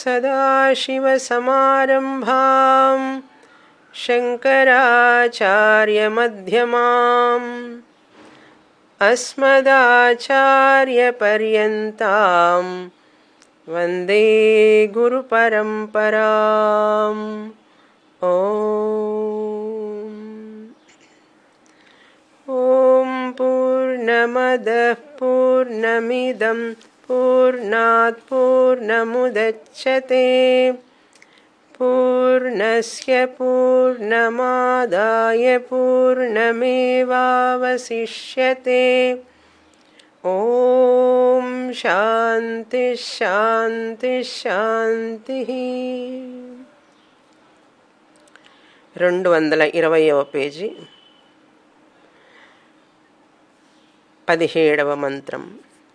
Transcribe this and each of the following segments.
सदाशिवसमारम्भां शङ्कराचार्यमध्यमाम् अस्मदाचार्यपर्यन्तां वन्दे गुरुपरम्पराम् ॐ ॐ पूर्णमदः पूर्णमिदं पूर्णात् पूर्णमुदच्छते पूर्णस्य पूर्णमादाय पूर्णमेवावशिष्यते ॐ शान्तिः शान्तिः శాంతిः రెండు వందల ఇరవయవ పేజీ పదిహేడవ మంత్రం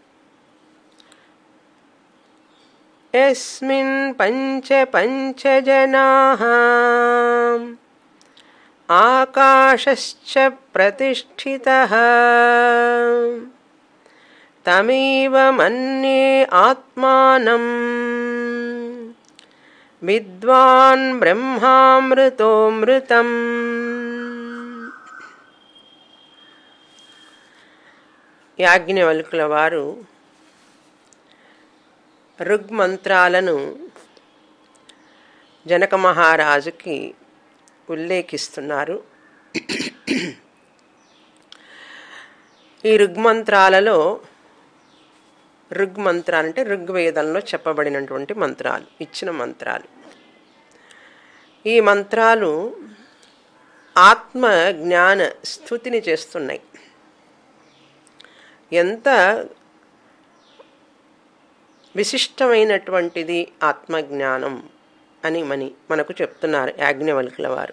యస్మిన్ పంచ పంచజనాः ఆకాశశ్చ ప్రతిష్ఠితः తమేవ మన్యే ఆత్మానం విద్వాన్ బ్రహ్మామృతోమృతం యాజ్ఞవల్కుల వారు ఋగ్మంత్రాలను జనక మహారాజుకి ఉల్లేఖిస్తున్నారు ఈ ఋగ్మంత్రాలలో ఋగ్మంత్రాలు అంటే ఋగ్వేదంలో చెప్పబడినటువంటి మంత్రాలు ఇచ్చిన మంత్రాలు ఈ మంత్రాలు ఆత్మ జ్ఞాన స్థుతిని చేస్తున్నాయి ఎంత విశిష్టమైనటువంటిది ఆత్మజ్ఞానం అని మని మనకు చెప్తున్నారు యాజ్ఞవల్కుల వారు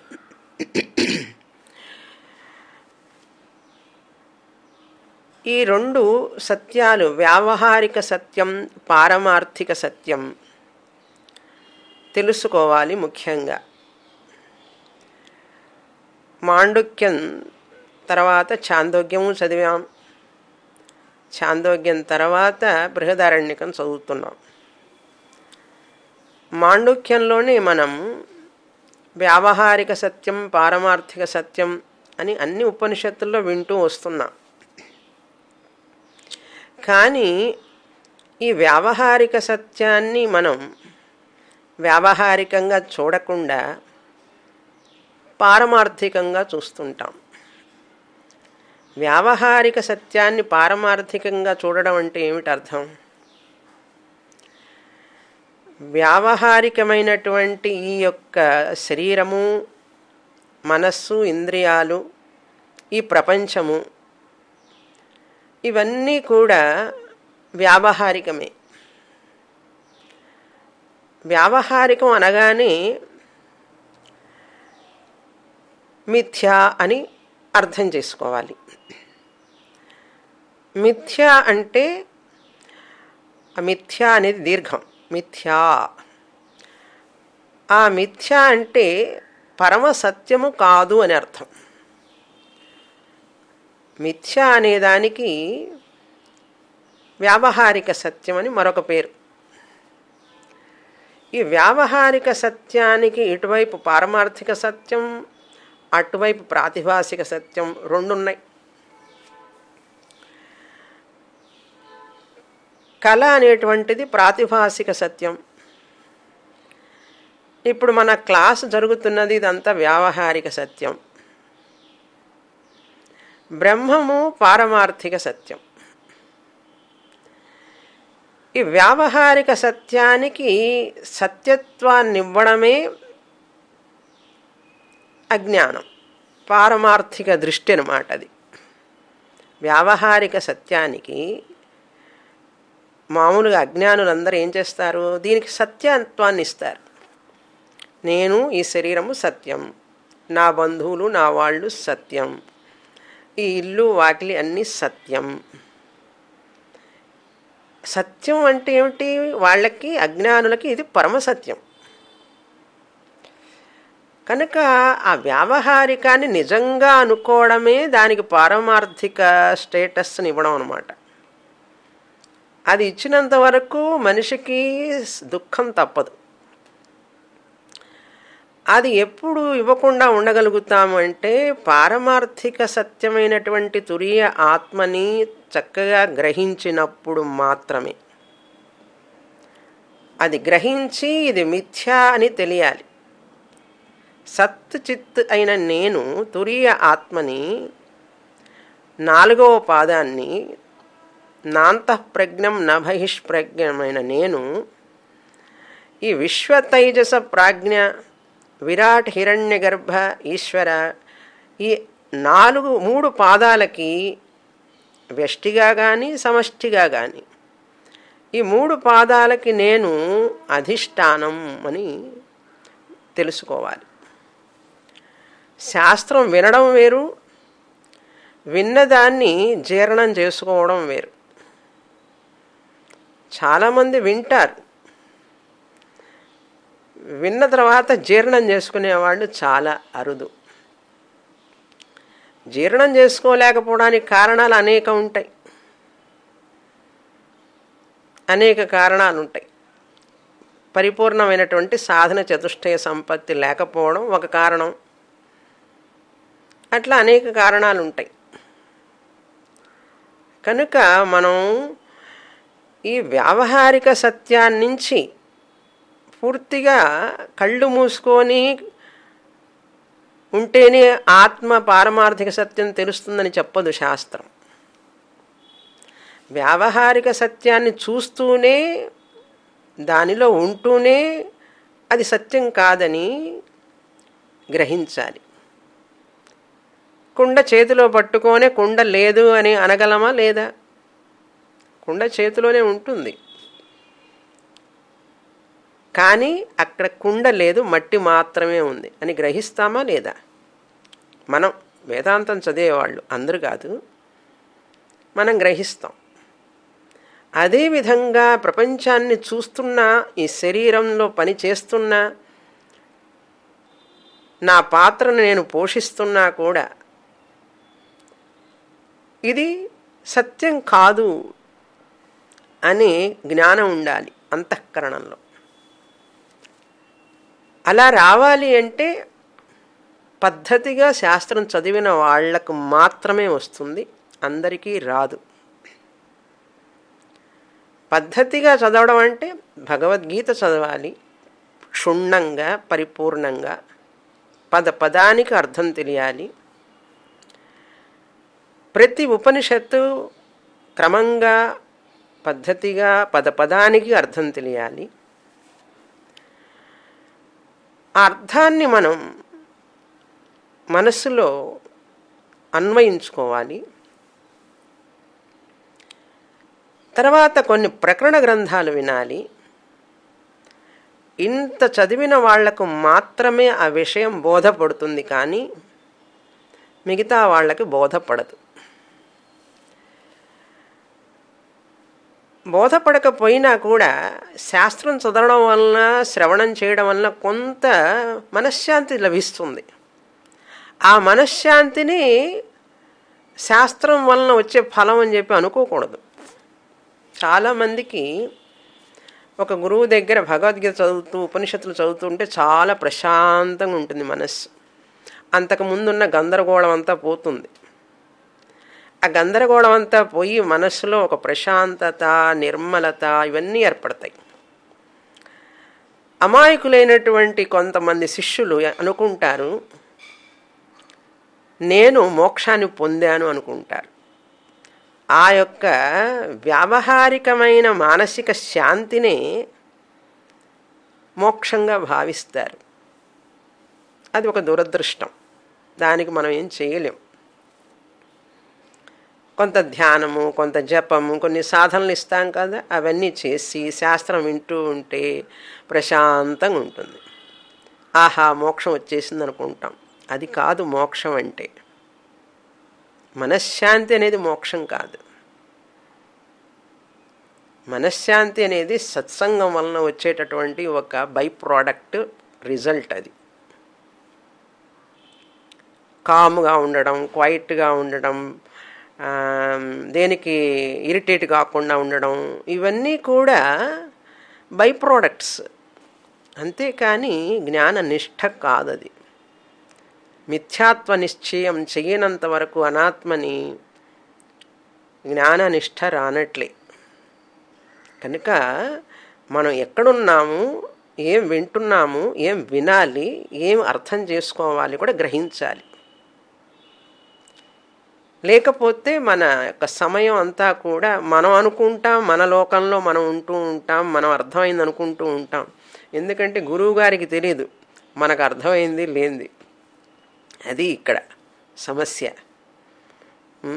ఈ రెండు సత్యాలు వ్యావహారిక సత్యం పారమార్థిక సత్యం తెలుసుకోవాలి ముఖ్యంగా మాండుక్యం తర్వాత చాందోగ్యము చదివాం చాందోగ్యం తర్వాత బృహదారణ్యకం చదువుతున్నాం మాండుక్యంలోనే మనం వ్యావహారిక సత్యం పారమార్థిక సత్యం అని అన్ని ఉపనిషత్తుల్లో వింటూ వస్తున్నాం కానీ ఈ వ్యావహారిక సత్యాన్ని మనం వ్యావహారికంగా చూడకుండా పారమార్థికంగా చూస్తుంటాం వ్యావహారిక సత్యాన్ని పారమార్థికంగా చూడడం అంటే ఏమిటి అర్థం వ్యావహారికమైనటువంటి ఈ యొక్క శరీరము మనస్సు ఇంద్రియాలు ఈ ప్రపంచము ఇవన్నీ కూడా వ్యావహారికమే వ్యావహారికం అనగానే మిథ్యా అని అర్థం చేసుకోవాలి మిథ్య అంటే మిథ్య అనేది దీర్ఘం మిథ్యా ఆ మిథ్య అంటే పరమ సత్యము కాదు అని అర్థం మిథ్య అనేదానికి వ్యావహారిక సత్యం అని మరొక పేరు ఈ వ్యావహారిక సత్యానికి ఇటువైపు పారమార్థిక సత్యం అటువైపు ప్రాతిభాసిక సత్యం రెండున్నాయి కళ అనేటువంటిది ప్రాతిభాసిక సత్యం ఇప్పుడు మన క్లాస్ జరుగుతున్నది ఇదంతా వ్యావహారిక సత్యం బ్రహ్మము పారమార్థిక సత్యం ఈ వ్యావహారిక సత్యానికి సత్యత్వాన్ని ఇవ్వడమే అజ్ఞానం పారమార్థిక దృష్టి అనమాట అది వ్యావహారిక సత్యానికి మామూలుగా అజ్ఞానులందరూ ఏం చేస్తారు దీనికి సత్యత్వాన్ని ఇస్తారు నేను ఈ శరీరము సత్యం నా బంధువులు నా వాళ్ళు సత్యం ఈ ఇల్లు వాకిలి అన్నీ సత్యం సత్యం అంటే ఏమిటి వాళ్ళకి అజ్ఞానులకి ఇది పరమసత్యం కనుక ఆ వ్యావహారికాన్ని నిజంగా అనుకోవడమే దానికి పారమార్థిక స్టేటస్ని ఇవ్వడం అనమాట అది ఇచ్చినంత వరకు మనిషికి దుఃఖం తప్పదు అది ఎప్పుడు ఇవ్వకుండా ఉండగలుగుతాము అంటే పారమార్థిక సత్యమైనటువంటి తురియ ఆత్మని చక్కగా గ్రహించినప్పుడు మాత్రమే అది గ్రహించి ఇది మిథ్యా అని తెలియాలి సత్ చిత్ అయిన నేను తురియ ఆత్మని నాలుగవ పాదాన్ని నాంతఃప్రజ్ఞం నభహిష్ప్రజ్ఞమైన నేను ఈ విశ్వతైజస ప్రాజ్ఞ విరాట్ హిరణ్య గర్భ ఈశ్వర ఈ నాలుగు మూడు పాదాలకి వ్యష్టిగా కానీ సమష్టిగా కానీ ఈ మూడు పాదాలకి నేను అధిష్టానం అని తెలుసుకోవాలి శాస్త్రం వినడం వేరు విన్నదాన్ని జీర్ణం చేసుకోవడం వేరు చాలామంది వింటారు విన్న తర్వాత జీర్ణం చేసుకునేవాళ్ళు చాలా అరుదు జీర్ణం చేసుకోలేకపోవడానికి కారణాలు అనేక ఉంటాయి అనేక కారణాలు ఉంటాయి పరిపూర్ణమైనటువంటి సాధన చతుష్టయ సంపత్తి లేకపోవడం ఒక కారణం అట్లా అనేక కారణాలు ఉంటాయి కనుక మనం ఈ వ్యావహారిక సత్యాన్నించి పూర్తిగా కళ్ళు మూసుకొని ఉంటేనే ఆత్మ పారమార్థిక సత్యం తెలుస్తుందని చెప్పదు శాస్త్రం వ్యావహారిక సత్యాన్ని చూస్తూనే దానిలో ఉంటూనే అది సత్యం కాదని గ్రహించాలి కుండ చేతిలో పట్టుకొనే కుండ లేదు అని అనగలమా లేదా కుండ చేతిలోనే ఉంటుంది కానీ అక్కడ కుండ లేదు మట్టి మాత్రమే ఉంది అని గ్రహిస్తామా లేదా మనం వేదాంతం చదివేవాళ్ళు అందరు కాదు మనం గ్రహిస్తాం అదేవిధంగా ప్రపంచాన్ని చూస్తున్నా ఈ శరీరంలో పని చేస్తున్నా నా పాత్రను నేను పోషిస్తున్నా కూడా ఇది సత్యం కాదు అని జ్ఞానం ఉండాలి అంతఃకరణంలో అలా రావాలి అంటే పద్ధతిగా శాస్త్రం చదివిన వాళ్లకు మాత్రమే వస్తుంది అందరికీ రాదు పద్ధతిగా చదవడం అంటే భగవద్గీత చదవాలి క్షుణ్ణంగా పరిపూర్ణంగా పద పదానికి అర్థం తెలియాలి ప్రతి ఉపనిషత్తు క్రమంగా పద్ధతిగా పద పదానికి అర్థం తెలియాలి ఆ అర్థాన్ని మనం మనస్సులో అన్వయించుకోవాలి తర్వాత కొన్ని ప్రకరణ గ్రంథాలు వినాలి ఇంత చదివిన వాళ్లకు మాత్రమే ఆ విషయం బోధపడుతుంది కానీ మిగతా వాళ్ళకి బోధపడదు బోధపడకపోయినా కూడా శాస్త్రం చదవడం వలన శ్రవణం చేయడం వలన కొంత మనశ్శాంతి లభిస్తుంది ఆ మనశ్శాంతిని శాస్త్రం వలన వచ్చే ఫలం అని చెప్పి అనుకోకూడదు చాలామందికి ఒక గురువు దగ్గర భగవద్గీత చదువుతూ ఉపనిషత్తులు చదువుతుంటే చాలా ప్రశాంతంగా ఉంటుంది మనస్సు అంతకుముందున్న గందరగోళం అంతా పోతుంది ఆ గందరగోళం అంతా పోయి మనస్సులో ఒక ప్రశాంతత నిర్మలత ఇవన్నీ ఏర్పడతాయి అమాయకులైనటువంటి కొంతమంది శిష్యులు అనుకుంటారు నేను మోక్షాన్ని పొందాను అనుకుంటారు ఆ యొక్క వ్యావహారికమైన మానసిక శాంతినే మోక్షంగా భావిస్తారు అది ఒక దురదృష్టం దానికి మనం ఏం చేయలేం కొంత ధ్యానము కొంత జపము కొన్ని సాధనలు ఇస్తాం కదా అవన్నీ చేసి శాస్త్రం వింటూ ఉంటే ప్రశాంతంగా ఉంటుంది ఆహా మోక్షం వచ్చేసింది అనుకుంటాం అది కాదు మోక్షం అంటే మనశ్శాంతి అనేది మోక్షం కాదు మనశ్శాంతి అనేది సత్సంగం వలన వచ్చేటటువంటి ఒక బై ప్రోడక్ట్ రిజల్ట్ అది కామ్గా ఉండడం క్వైట్గా ఉండడం దేనికి ఇరిటేట్ కాకుండా ఉండడం ఇవన్నీ కూడా బై ప్రోడక్ట్స్ అంతేకాని జ్ఞాన నిష్ఠ కాదది మిథ్యాత్వ నిశ్చయం చేయనంత వరకు అనాత్మని జ్ఞాననిష్ట రానట్లే కనుక మనం ఎక్కడున్నాము ఏం వింటున్నాము ఏం వినాలి ఏం అర్థం చేసుకోవాలి కూడా గ్రహించాలి లేకపోతే మన యొక్క సమయం అంతా కూడా మనం అనుకుంటాం మన లోకంలో మనం ఉంటూ ఉంటాం మనం అర్థమైంది అనుకుంటూ ఉంటాం ఎందుకంటే గురువు గారికి తెలియదు మనకు అర్థమైంది లేనిది అది ఇక్కడ సమస్య ఉం?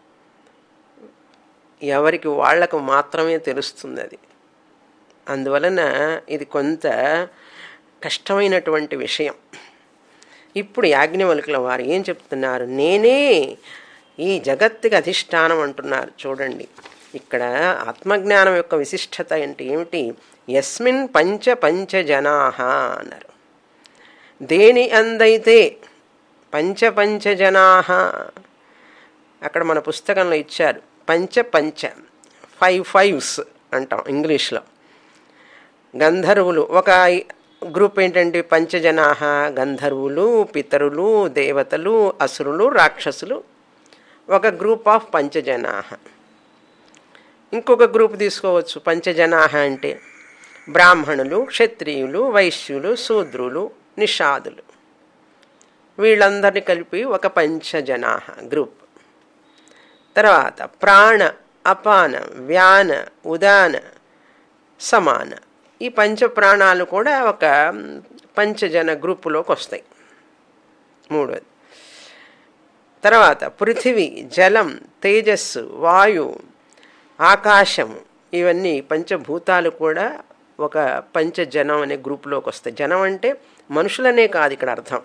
ఎవరికి వాళ్లకు మాత్రమే తెలుస్తుంది అది అందువలన ఇది కొంత కష్టమైనటువంటి విషయం ఇప్పుడు యాజ్ఞవల్కుల వారు ఏం చెప్తున్నారు నేనే ఈ జగత్తుకి అధిష్టానం అంటున్నారు చూడండి ఇక్కడ ఆత్మజ్ఞానం యొక్క విశిష్టత అంటే ఏమిటి యస్మిన్ పంచ పంచ జనాహ అన్నారు దేని అందైతే పంచ పంచ జనాహ అక్కడ మన పుస్తకంలో ఇచ్చారు పంచ పంచ ఫైవ్ ఫైవ్స్ అంటాం ఇంగ్లీష్లో గంధర్వులు ఒక గ్రూప్ ఏంటంటే పంచజనాహ గంధర్వులు పితరులు దేవతలు అసురులు రాక్షసులు ఒక గ్రూప్ ఆఫ్ పంచజనాహ ఇంకొక గ్రూప్ తీసుకోవచ్చు పంచజనాహ అంటే బ్రాహ్మణులు క్షత్రియులు వైశ్యులు శూద్రులు నిషాదులు వీళ్ళందరినీ కలిపి ఒక పంచజనాహ గ్రూప్ తర్వాత ప్రాణ అపాన వ్యాన ఉదాన సమాన ఈ పంచ ప్రాణాలు కూడా ఒక పంచజన గ్రూపులోకి వస్తాయి మూడోది తర్వాత పృథివీ జలం తేజస్సు వాయు ఆకాశం ఇవన్నీ పంచభూతాలు కూడా ఒక పంచజనం అనే గ్రూపులోకి వస్తాయి జనం అంటే మనుషులనే కాదు ఇక్కడ అర్థం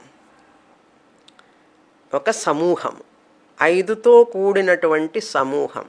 ఒక సమూహం ఐదుతో కూడినటువంటి సమూహం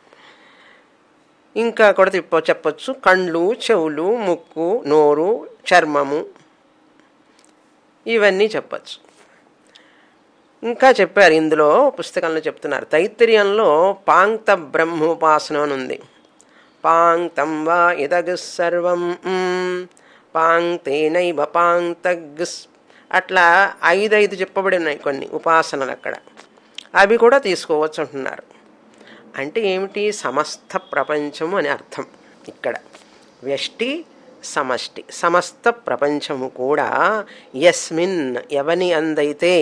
ఇంకా కూడా తిప్ప చెప్పచ్చు కండ్లు చెవులు ముక్కు నోరు చర్మము ఇవన్నీ చెప్పచ్చు ఇంకా చెప్పారు ఇందులో పుస్తకంలో చెప్తున్నారు తైత్తిర్యంలో పాంక్త బ్రహ్మోపాసన అని ఉంది పాంక్తం వా ఇదగ్ సర్వం పాంక్తేనైవ పాంక్తగ్ అట్లా ఐదైదు చెప్పబడి ఉన్నాయి కొన్ని ఉపాసనలు అక్కడ అవి కూడా తీసుకోవచ్చు అంటున్నారు అంటే ఏమిటి సమస్త ప్రపంచము అని అర్థం ఇక్కడ వ్యష్టి సమష్టి సమస్త ప్రపంచము కూడా యస్మిన్ ఎవని అందైతే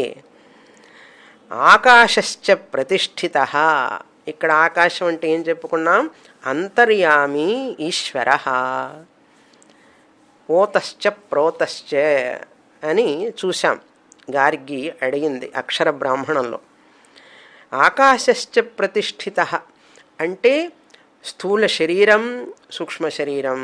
ఆకాశశ్చ ప్రతిష్ఠిత ఇక్కడ ఆకాశం అంటే ఏం చెప్పుకున్నాం అంతర్యామి ఈశ్వర ఓతశ్చ ప్రోతశ్చ అని చూశాం గార్గి అడిగింది అక్షర బ్రాహ్మణంలో ఆకాశశ్చ ప్రతిష్ఠిత అంటే స్థూల శరీరం సూక్ష్మ శరీరం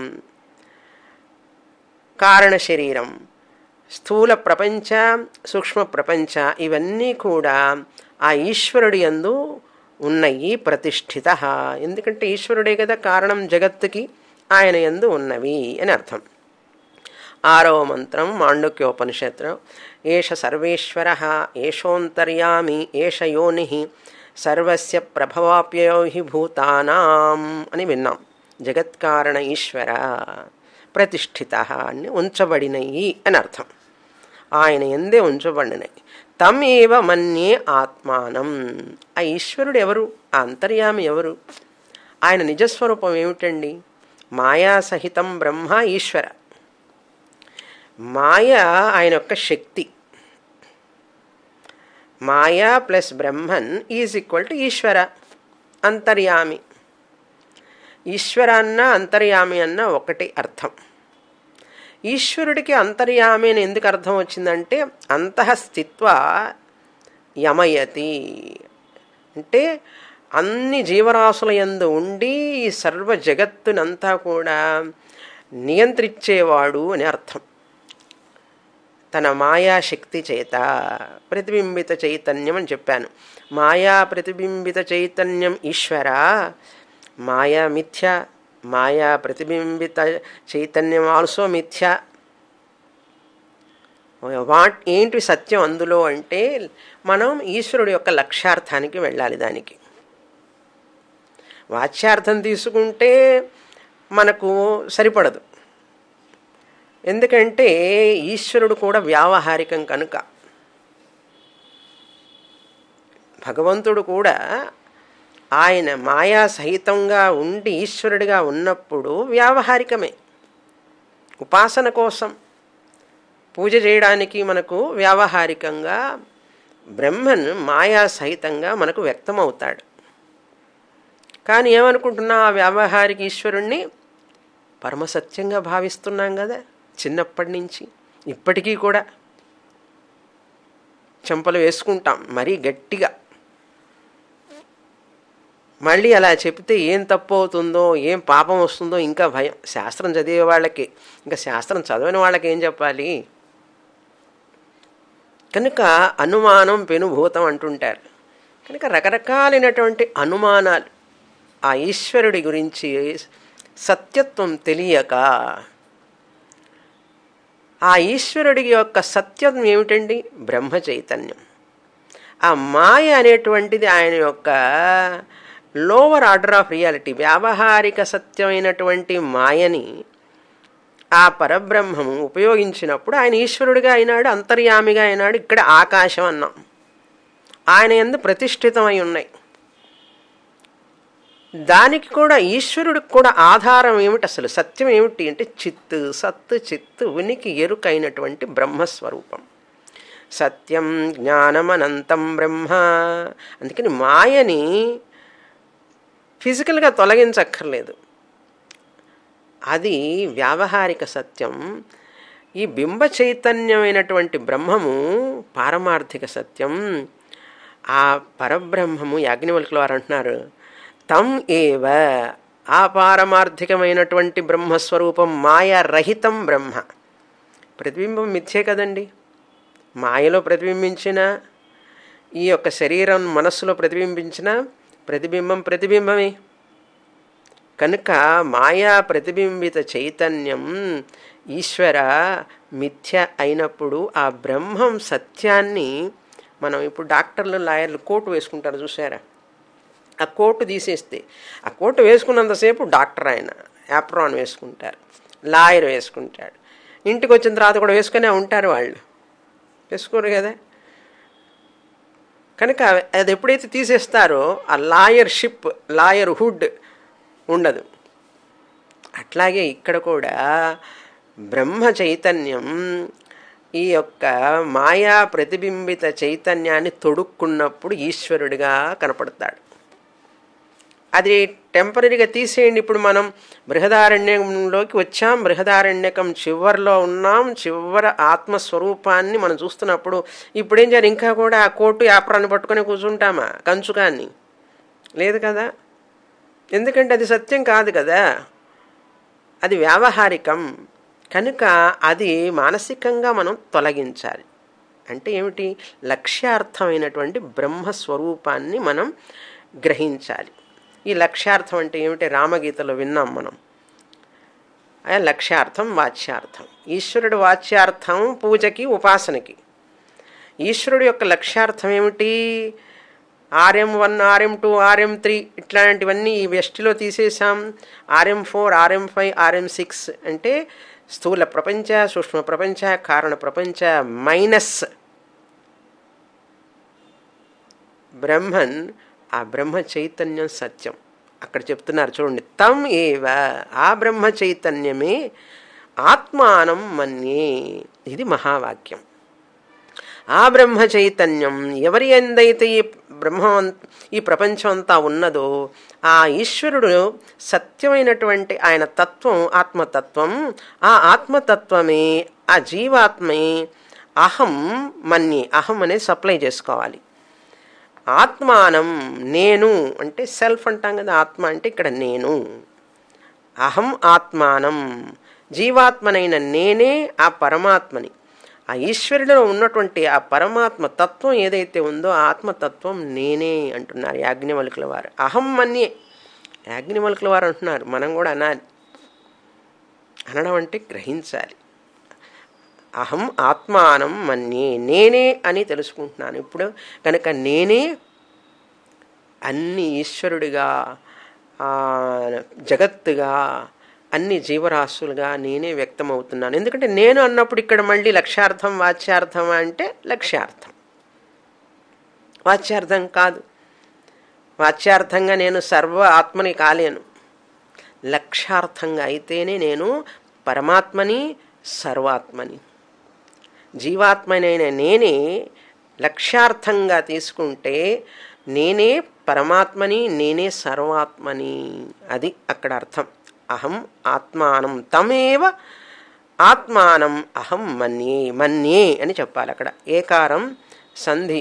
కారణ శరీరం స్థూల ప్రపంచ సూక్ష్మ ప్రపంచ ఇవన్నీ కూడా ఆ ఈశ్వరుడి యందు ఉన్నాయి ప్రతిష్ఠిత ఎందుకంటే ఈశ్వరుడే కదా కారణం జగత్తుకి ఆయన యందు ఉన్నవి అని అర్థం ఆరవ మంత్రం మాండుక్యోపనిషత్తు ఏష సర్వేశ్వర ఏషోంతర్యామి ఏష యోని సర్వస్య ప్రభవాప్యయో హి భూతానాం అని విన్నాం జగత్కారణ ఈశ్వర ప్రతిష్ఠిత అని ఉంచబడినయి అని అర్థం ఆయన ఎందే ఉంచబడినవి తమ్ ఏవ మన్యే ఆత్మానం ఆ ఈశ్వరుడు ఎవరు ఆ అంతర్యామి ఎవరు ఆయన నిజస్వరూపం ఏమిటండి మాయా సహితం బ్రహ్మ ఈశ్వర మాయ ఆయన యొక్క శక్తి మాయా plus Brahman is equal to Ishwara అంతర్యామి ఈశ్వర అన్న అంతర్యామి అన్న ఒకటి అర్థం ఈశ్వరుడికి అంతర్యామి అని ఎందుకు అర్థం వచ్చిందంటే అంతఃస్థిత్వ యమయతి అంటే అన్ని జీవరాశుల యందు ఉండి ఈ సర్వ జగత్తునంతా కూడా నియంత్రించేవాడు అని అర్థం తన మాయాశక్తి చేత ప్రతిబింబిత చైతన్యం అని చెప్పాను మాయా ప్రతిబింబిత చైతన్యం ఈశ్వర మాయా మిథ్య మాయా ప్రతిబింబిత చైతన్యం ఆల్సో మిథ్య వాట్ ఏంటి సత్యం అందులో అంటే మనం ఈశ్వరుడు యొక్క లక్ష్యార్థానికి వెళ్ళాలి దానికి వాచ్యార్థం తీసుకుంటే మనకు సరిపడదు ఎందుకంటే ఈశ్వరుడు కూడా వ్యావహారికం కనుక భగవంతుడు కూడా ఆయన మాయా సహితంగా ఉండి ఈశ్వరుడిగా ఉన్నప్పుడు వ్యావహారికమే ఉపాసన కోసం పూజ చేయడానికి మనకు వ్యావహారికంగా బ్రహ్మన్ మాయా సహితంగా మనకు వ్యక్తమవుతాడు కానీ ఏమనుకుంటున్నా ఆ వ్యావహారిక ఈశ్వరుణ్ణి పరమసత్యంగా భావిస్తున్నాం కదా చిన్నప్పటి నుంచి ఇప్పటికీ కూడా చెంపలు వేసుకుంటాం మరీ గట్టిగా మళ్ళీ అలా చెప్తే ఏం తప్పు అవుతుందో ఏం పాపం వస్తుందో ఇంకా భయం శాస్త్రం చదివే వాళ్ళకి ఇంకా శాస్త్రం చదవని వాళ్ళకి ఏం చెప్పాలి కనుక అనుమానం పెనుభూతం అంటుంటారు కనుక రకరకాలైనటువంటి అనుమానాలు ఆ ఈశ్వరుడి గురించి సత్యత్వం తెలియక ఆ ఈశ్వరుడి యొక్క సత్యం ఏమిటండి బ్రహ్మ చైతన్యం ఆ మాయ అనేటువంటిది ఆయన యొక్క లోవర్ ఆర్డర్ ఆఫ్ రియాలిటీ వ్యావహారిక సత్యమైనటువంటి మాయని ఆ పరబ్రహ్మము ఉపయోగించినప్పుడు ఆయన ఈశ్వరుడిగా అయినాడు అంతర్యామిగా అయినాడు ఇక్కడ ఆకాశం అన్నాం ఆయన ఎందు ప్రతిష్ఠితమై ఉన్నాయి దానికి కూడా ఈశ్వరుడికి కూడా ఆధారం ఏమిటి అసలు సత్యం ఏమిటి అంటే చిత్తు సత్తు చిత్తు ఉనికి ఎరుకైనటువంటి బ్రహ్మస్వరూపం సత్యం జ్ఞానమనంతం బ్రహ్మ అందుకని మాయని ఫిజికల్గా తొలగించక్కర్లేదు అది వ్యావహారిక సత్యం ఈ బింబ చైతన్యమైనటువంటి బ్రహ్మము పారమార్థిక సత్యం ఆ పరబ్రహ్మము యాజ్ఞవల్కుల వారు అంటున్నారు తం ఏవ ఆ పారమార్థికమైనటువంటి బ్రహ్మస్వరూపం మాయారహితం బ్రహ్మ ప్రతిబింబం మిథ్యే కదండి మాయలో ప్రతిబింబించిన ఈ యొక్క శరీరం మనస్సులో ప్రతిబింబించిన ప్రతిబింబం ప్రతిబింబమే కనుక మాయా ప్రతిబింబిత చైతన్యం ఈశ్వర మిథ్య అయినప్పుడు ఆ బ్రహ్మం సత్యాన్ని మనం ఇప్పుడు డాక్టర్లు లాయర్లు కోటు వేసుకుంటారు చూసారా ఆ కోటు తీసేస్తే ఆ కోటు వేసుకున్నంతసేపు డాక్టర్ ఆయన యాప్రాన్ వేసుకుంటారు లాయర్ వేసుకుంటాడు ఇంటికి వచ్చిన తర్వాత కూడా వేసుకునే ఉంటారు వాళ్ళు వేసుకోరు కదా కనుక అది ఎప్పుడైతే తీసేస్తారో ఆ లాయర్షిప్ లాయర్ హుడ్ ఉండదు అట్లాగే ఇక్కడ కూడా బ్రహ్మ చైతన్యం ఈ యొక్క మాయా ప్రతిబింబిత చైతన్యాన్ని తొడుక్కున్నప్పుడు ఈశ్వరుడిగా కనపడతాడు అది టెంపరీగా తీసేయండి ఇప్పుడు మనం బృహదారణ్యంలోకి వచ్చాం బృహదారణ్యకం చివరిలో ఉన్నాం చివరి ఆత్మస్వరూపాన్ని మనం చూస్తున్నప్పుడు ఇప్పుడేం చేయాలి ఇంకా కూడా ఆ కోటు యాప్రాన్ని పట్టుకొని కూర్చుంటామా కంచుకాన్ని లేదు కదా ఎందుకంటే అది సత్యం కాదు కదా అది వ్యావహారికం కనుక అది మానసికంగా మనం తొలగించాలి అంటే ఏమిటి లక్ష్యార్థమైనటువంటి బ్రహ్మస్వరూపాన్ని మనం గ్రహించాలి ఈ లక్ష్యార్థం అంటే ఏమిటి రామగీతలో విన్నాం మనం ఆ లక్ష్యార్థం వాచ్యార్థం ఈశ్వరుడు వాచ్యార్థం పూజకి ఉపాసనకి ఈశ్వరుడు యొక్క లక్ష్యార్థం ఏమిటి R M one R M two R M three ఇట్లాంటివన్నీ ఈ వెస్టిలో తీసేసాం R M four R M five R M six అంటే స్థూల ప్రపంచ సూక్ష్మ ప్రపంచ కారణ ప్రపంచ మైనస్ బ్రహ్మన్ ఆ బ్రహ్మ చైతన్యం సత్యం అక్కడ చెప్తున్నారు చూడండి తం ఏవ ఆ బ్రహ్మ చైతన్యమే ఆత్మానం మన్యే ఇది మహావాక్యం ఆ బ్రహ్మ చైతన్యం ఎవరి ఎందైతే ఈ బ్రహ్మం ఈ ప్రపంచం అంతా ఉన్నదో ఆ ఈశ్వరుడు సత్యమైనటువంటి ఆయన తత్వం ఆత్మతత్వం ఆ ఆత్మతత్వమే ఆ జీవాత్మే అహం మన్యే అహం అనేది సప్లై చేసుకోవాలి ఆత్మానం నేను అంటే సెల్ఫ్ అంటాం కదా ఆత్మ అంటే ఇక్కడ నేను అహం ఆత్మానం జీవాత్మనైన నేనే ఆ పరమాత్మని ఆ ఈశ్వరుడిలో ఉన్నటువంటి ఆ పరమాత్మ తత్వం ఏదైతే ఉందో ఆ ఆత్మతత్వం నేనే అంటున్నారు యాజ్ఞవల్కుల వారు అహం మన్యే యాజ్ఞవల్కుల వారు అంటున్నారు మనం కూడా అనాలి అనడం అంటే గ్రహించాలి అహం ఆత్మానం మన్యే నేనే అని తెలుసుకుంటున్నాను ఇప్పుడు కనుక నేనే అన్ని ఈశ్వరుడిగా జగత్తుగా అన్ని జీవరాశులుగా నేనే వ్యక్తమవుతున్నాను ఎందుకంటే నేను అన్నప్పుడు ఇక్కడ మళ్ళీ లక్ష్యార్థం వాచ్యార్థం అంటే లక్ష్యార్థం వాచ్యార్థం కాదు వాచ్యార్థంగా నేను సర్వ ఆత్మని కాలేను లక్ష్యార్థంగా అయితేనే నేను పరమాత్మని సర్వాత్మని జీవాత్మనైన నేనే లక్ష్యార్థంగా తీసుకుంటే నేనే పరమాత్మని నేనే సర్వాత్మని అది అక్కడ అర్థం అహం ఆత్మానం తమేవ ఆత్మానం అహం మన్యే మన్యే అని చెప్పాలి అక్కడ ఏకారం సంధి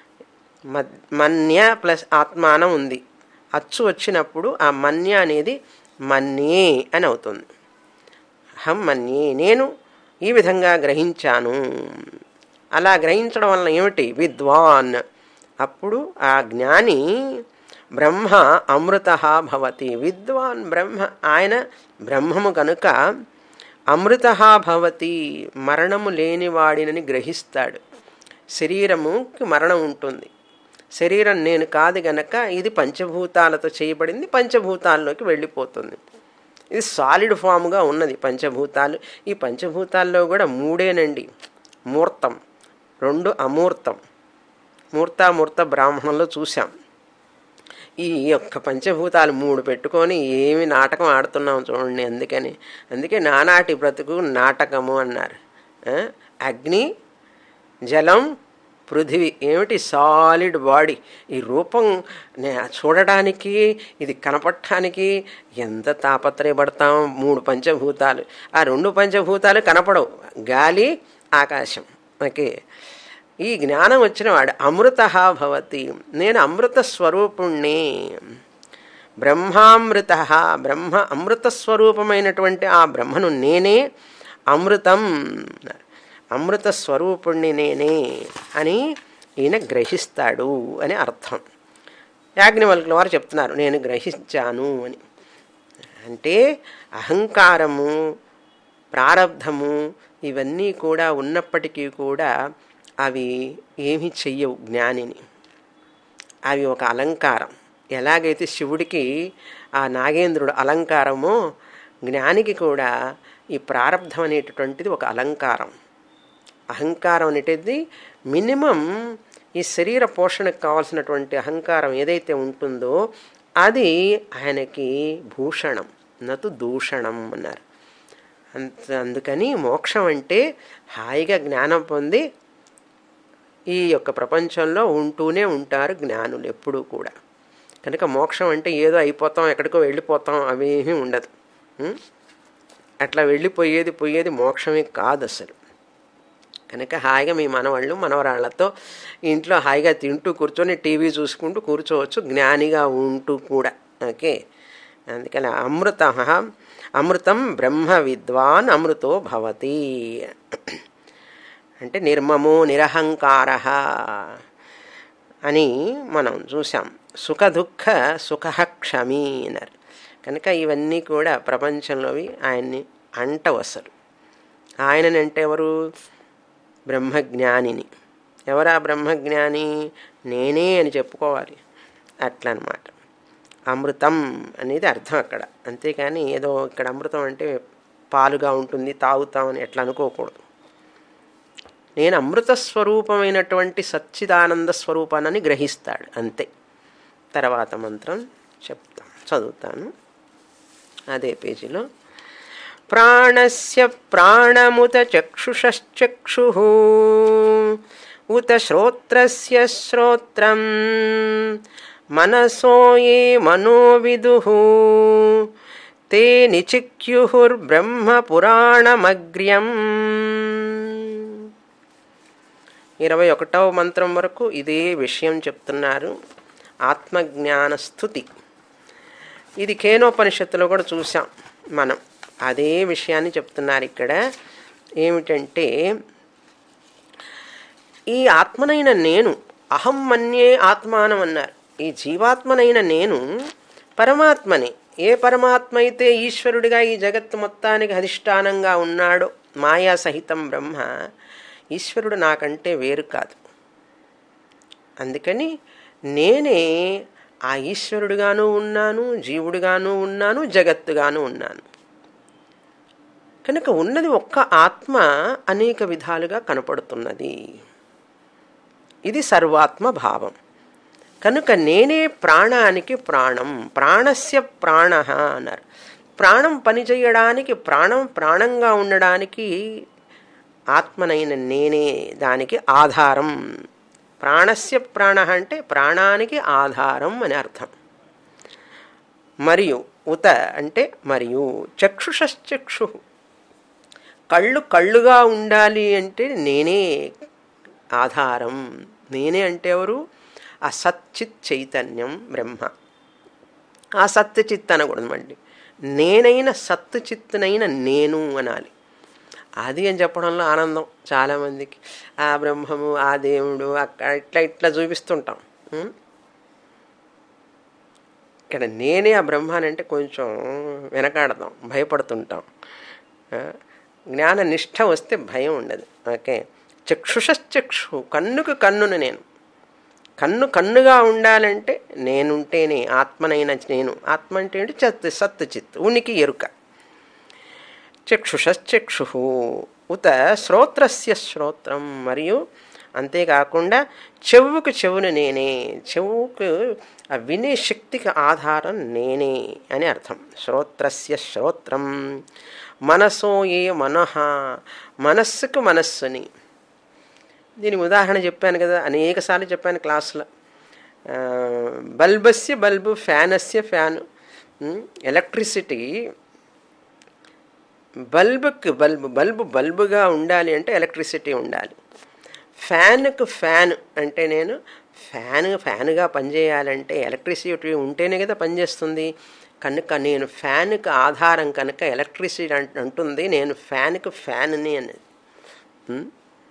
మన్య ప్లస్ ఆత్మానం ఉంది అచ్చు వచ్చినప్పుడు ఆ మన్య అనేది మన్యే అని అవుతుంది అహం మన్యే నేను ఈ విధంగా గ్రహించాను అలా గ్రహించడం వలన ఏమిటి విద్వాన్ అప్పుడు ఆ జ్ఞాని బ్రహ్మ అమృత భవతి విద్వాన్ బ్రహ్మ ఆయన బ్రహ్మము కనుక అమృత భవతి మరణము లేనివాడినని గ్రహిస్తాడు శరీరముకి మరణం ఉంటుంది శరీరం నేను కాదు గనక ఇది పంచభూతాలతో చేయబడింది పంచభూతాల్లోకి వెళ్ళిపోతుంది ఇది సాలిడ్ ఫామ్గా ఉన్నది పంచభూతాలు ఈ పంచభూతాల్లో కూడా మూడేనండి మూర్తం రెండు అమూర్తం మూర్తామూర్త బ్రాహ్మణంలో చూసాం ఈ యొక్క పంచభూతాలు మూడు పెట్టుకొని ఏమి నాటకం ఆడుతున్నాం చూడండి అందుకని అందుకే నానాటి బ్రతుకు నాటకము అన్నారు అగ్ని జలం పృథివీ ఏమిటి సాలిడ్ బాడీ ఈ రూపం చూడడానికి ఇది కనపడటానికి ఎంత తాపత్రయపడతాం మూడు పంచభూతాలు ఆ రెండు పంచభూతాలు కనపడవు గాలి ఆకాశం ఓకే ఈ జ్ఞానం వచ్చిన వాడు అమృత భవతి నేను అమృత స్వరూపుణ్ణి బ్రహ్మామృత బ్రహ్మ అమృత స్వరూపమైనటువంటి ఆ బ్రహ్మను నేనే అమృతం అమృత స్వరూపుణ్ణి నేనే అని ఈయన గ్రహిస్తాడు అని అర్థం యాజ్ఞవల్కుల వారు చెప్తున్నారు నేను గ్రహించాను అని అంటే అహంకారము ప్రారబ్ధము ఇవన్నీ కూడా ఉన్నప్పటికీ కూడా అవి ఏమీ చెయ్యవు జ్ఞానిని అవి ఒక అలంకారం ఎలాగైతే శివుడికి ఆ నాగేంద్రుడు అలంకారమో జ్ఞానికి కూడా ఈ ప్రారంధం అనేటటువంటిది ఒక అలంకారం అహంకారం అనేటిది మినిమం ఈ శరీర పోషణకు కావాల్సినటువంటి అహంకారం ఏదైతే ఉంటుందో అది ఆయనకి భూషణం నతు దూషణం అన్నారు అంత అందుకని మోక్షం అంటే హాయిగా జ్ఞానం పొంది ఈ యొక్క ప్రపంచంలో ఉంటూనే ఉంటారు జ్ఞానులు ఎప్పుడూ కూడా కనుక మోక్షం అంటే ఏదో అయిపోతాం ఎక్కడికో వెళ్ళిపోతాం అవేమీ ఉండదు అట్లా వెళ్ళిపోయేది పోయేది మోక్షమే కాదు అసలు కనుక హాయిగా మీ మనవాళ్ళు మనవరాళ్లతో ఇంట్లో హాయిగా తింటూ కూర్చొని టీవీ చూసుకుంటూ కూర్చోవచ్చు జ్ఞానిగా ఉంటూ కూడా ఓకే అందుకని అమృత అమృతం బ్రహ్మ విద్వాన్ అమృతో భవతి అంటే నిర్మమో నిరహంకార అని మనం చూసాం సుఖ దుఃఖ సుఖ క్షమీ అన్నారు కనుక ఇవన్నీ కూడా ప్రపంచంలోవి ఆయన్ని అంటవు అసలు ఆయననంటే ఎవరు బ్రహ్మజ్ఞానిని ఎవరా బ్రహ్మజ్ఞాని నేనే అని చెప్పుకోవాలి అట్లా అనమాట అమృతం అనేది అర్థం అక్కడ అంతేకాని ఏదో ఇక్కడ అమృతం అంటే పాలుగా ఉంటుంది తాగుతామని ఎట్లా అనుకోకూడదు నేను అమృత స్వరూపమైనటువంటి సచ్చిదానంద స్వరూపాన్ని గ్రహిస్తాడు అంతే తర్వాత మంత్రం చెప్తాం చదువుతాను అదే పేజీలో ప్రాణస్య ప్రాణముత చక్షుషశ్చక్షు ఉత శ్రోత్రస్య శ్రోత్రం మనసో ఏ మనోవిదు తే నిచిక్యుర్బ్రహ్మ పురాణమగ్ర్యం ఇరవై ఒకటవ మంత్రం వరకు ఇదే విషయం చెప్తున్నారు ఆత్మజ్ఞాన స్థుతి ఇది కేనోపనిషత్తులో కూడా చూసాం మనం అదే విషయాన్ని చెప్తున్నారు ఇక్కడ ఏమిటంటే ఈ ఆత్మనైన నేను అహం మన్యే ఆత్మానం అన్నారు ఈ జీవాత్మనైన నేను పరమాత్మని ఏ పరమాత్మ అయితే ఈశ్వరుడిగా ఈ జగత్తు మొత్తానికి అధిష్టానంగా ఉన్నాడో మాయా సహితం బ్రహ్మ ఈశ్వరుడు నాకంటే వేరు కాదు అందుకని నేనే ఆ ఈశ్వరుడుగాను ఉన్నాను జీవుడుగాను ఉన్నాను జగత్తుగాను ఉన్నాను కనుక ఉన్నది ఒక్క ఆత్మ అనేక విధాలుగా కనపడుతున్నది ఇది సర్వాత్మ భావం కనుక నేనే ప్రాణానికి ప్రాణం ప్రాణస్య ప్రాణ అన్నారు ప్రాణం పనిచేయడానికి ప్రాణం ప్రాణంగా ఉండడానికి ఆత్మనైన నేనే దానికి ఆధారం ప్రాణస్య ప్రాణ అంటే ప్రాణానికి ఆధారం అని అర్థం మరియు ఉత అంటే మరియు చక్షుషశ్చక్షు కళ్ళు కళ్ళుగా ఉండాలి అంటే నేనే ఆధారం నేనే అంటే ఎవరు ఆ సచ్చిత్ చైతన్యం బ్రహ్మ ఆ సత్ చిత్ అనకూడదు మళ్ళీ నేనైన సత్ చిత్తునైన నేను అనాలి అది అని చెప్పడంలో ఆనందం చాలామందికి ఆ బ్రహ్మము ఆ దేవుడు అక్కడ ఇట్లా ఇట్లా చూపిస్తుంటాం ఉం? ఇక్కడ నేనే ఆ బ్రహ్మాని అంటే కొంచెం వెనకాడతాం భయపడుతుంటాం ఆ, జ్ఞాన నిష్ఠ వస్తే భయం ఉండదు ఓకే చక్షుషశ్చక్షు కన్నుకు కన్నును నేను కన్ను కన్నుగా ఉండాలంటే నేనుంటేనే ఆత్మనైన నేను ఆత్మ అంటే ఏంటి చత్ సత్ చిత్ ఉనికి ఎరుక చక్షుషశ్చక్షు ఉత శ్రోత్రస్య శ్రోత్రం మరియు అంతేకాకుండా చెవుకు చెవును నేనే చెవుకు ఆ వినే శక్తికి ఆధారం నేనే అని అర్థం శ్రోత్రస్య శ్రోత్రం మనసో ఏ మనః మనస్సుకు మనస్సుని దీని ఉదాహరణ చెప్పాను కదా అనేకసార్లు చెప్పాను క్లాసులో ఆ, బల్బస్య బల్బు ఫ్యానస్య ఫ్యాను ఉమ్, ఎలక్ట్రిసిటీ బల్బుకి బల్బు బల్బు బల్బుగా ఉండాలి అంటే ఎలక్ట్రిసిటీ ఉండాలి ఫ్యాన్కు ఫ్యాన్ అంటే నేను ఫ్యాన్ ఫ్యాన్గా పనిచేయాలంటే ఎలక్ట్రిసిటీ ఉంటేనే కదా పనిచేస్తుంది కనుక నేను ఫ్యాన్కి ఆధారం కనుక ఎలక్ట్రిసిటీ అంట- అంటుంది నేను ఫ్యాన్కు ఫ్యాన్ని అనేది ఉమ్?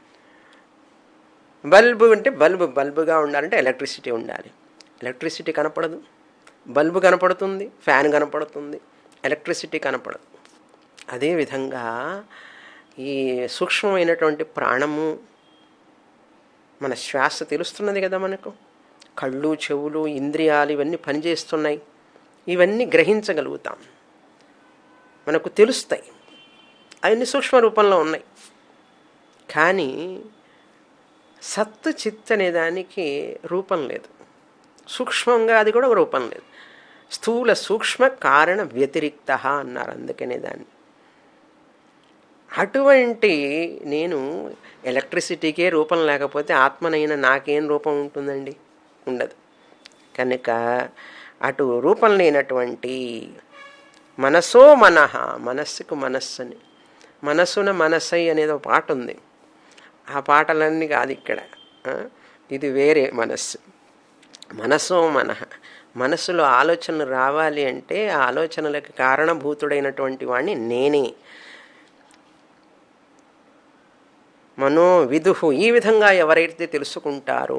బల్బు అంటే బల్బు బల్బుగా ఉండాలంటే ఎలక్ట్రిసిటీ ఉండాలి ఎలక్ట్రిసిటీ కనపడదు బల్బు కనపడుతుంది ఫ్యాన్ కనపడుతుంది ఎలక్ట్రిసిటీ కనపడదు అదేవిధంగా ఈ సూక్ష్మమైనటువంటి ప్రాణము మన శ్వాస తెలుస్తున్నది కదా మనకు కళ్ళు చెవులు ఇంద్రియాలు ఇవన్నీ పనిచేస్తున్నాయి ఇవన్నీ గ్రహించగలుగుతాం మనకు తెలుస్తాయి అవన్నీ సూక్ష్మ రూపంలో ఉన్నాయి కానీ సత్తు చిత్ అనే దానికి రూపం లేదు సూక్ష్మంగా అది కూడా రూపం లేదు స్థూల సూక్ష్మ కారణ వ్యతిరిక్త అన్నారు అందుకనే దాన్ని అటువంటి నేను ఎలక్ట్రిసిటీకే రూపం లేకపోతే ఆత్మనైన నాకేం రూపం ఉంటుందండి ఉండదు కనుక అటు రూపం లేనటువంటి మనసో మనహ మనస్సుకు మనస్సుని మనసున మనసై అనేది ఒక పాట ఉంది ఆ పాటలన్నీ కాదు ఇక్కడ ఆ? ఇది వేరే మనస్సు మనసో మనహ మనసులో ఆలోచనలు రావాలి అంటే ఆ ఆలోచనలకు కారణభూతుడైనటువంటి వాడిని నేనే మనో విదుహు ఈ విధంగా ఎవరైతే తెలుసుకుంటారో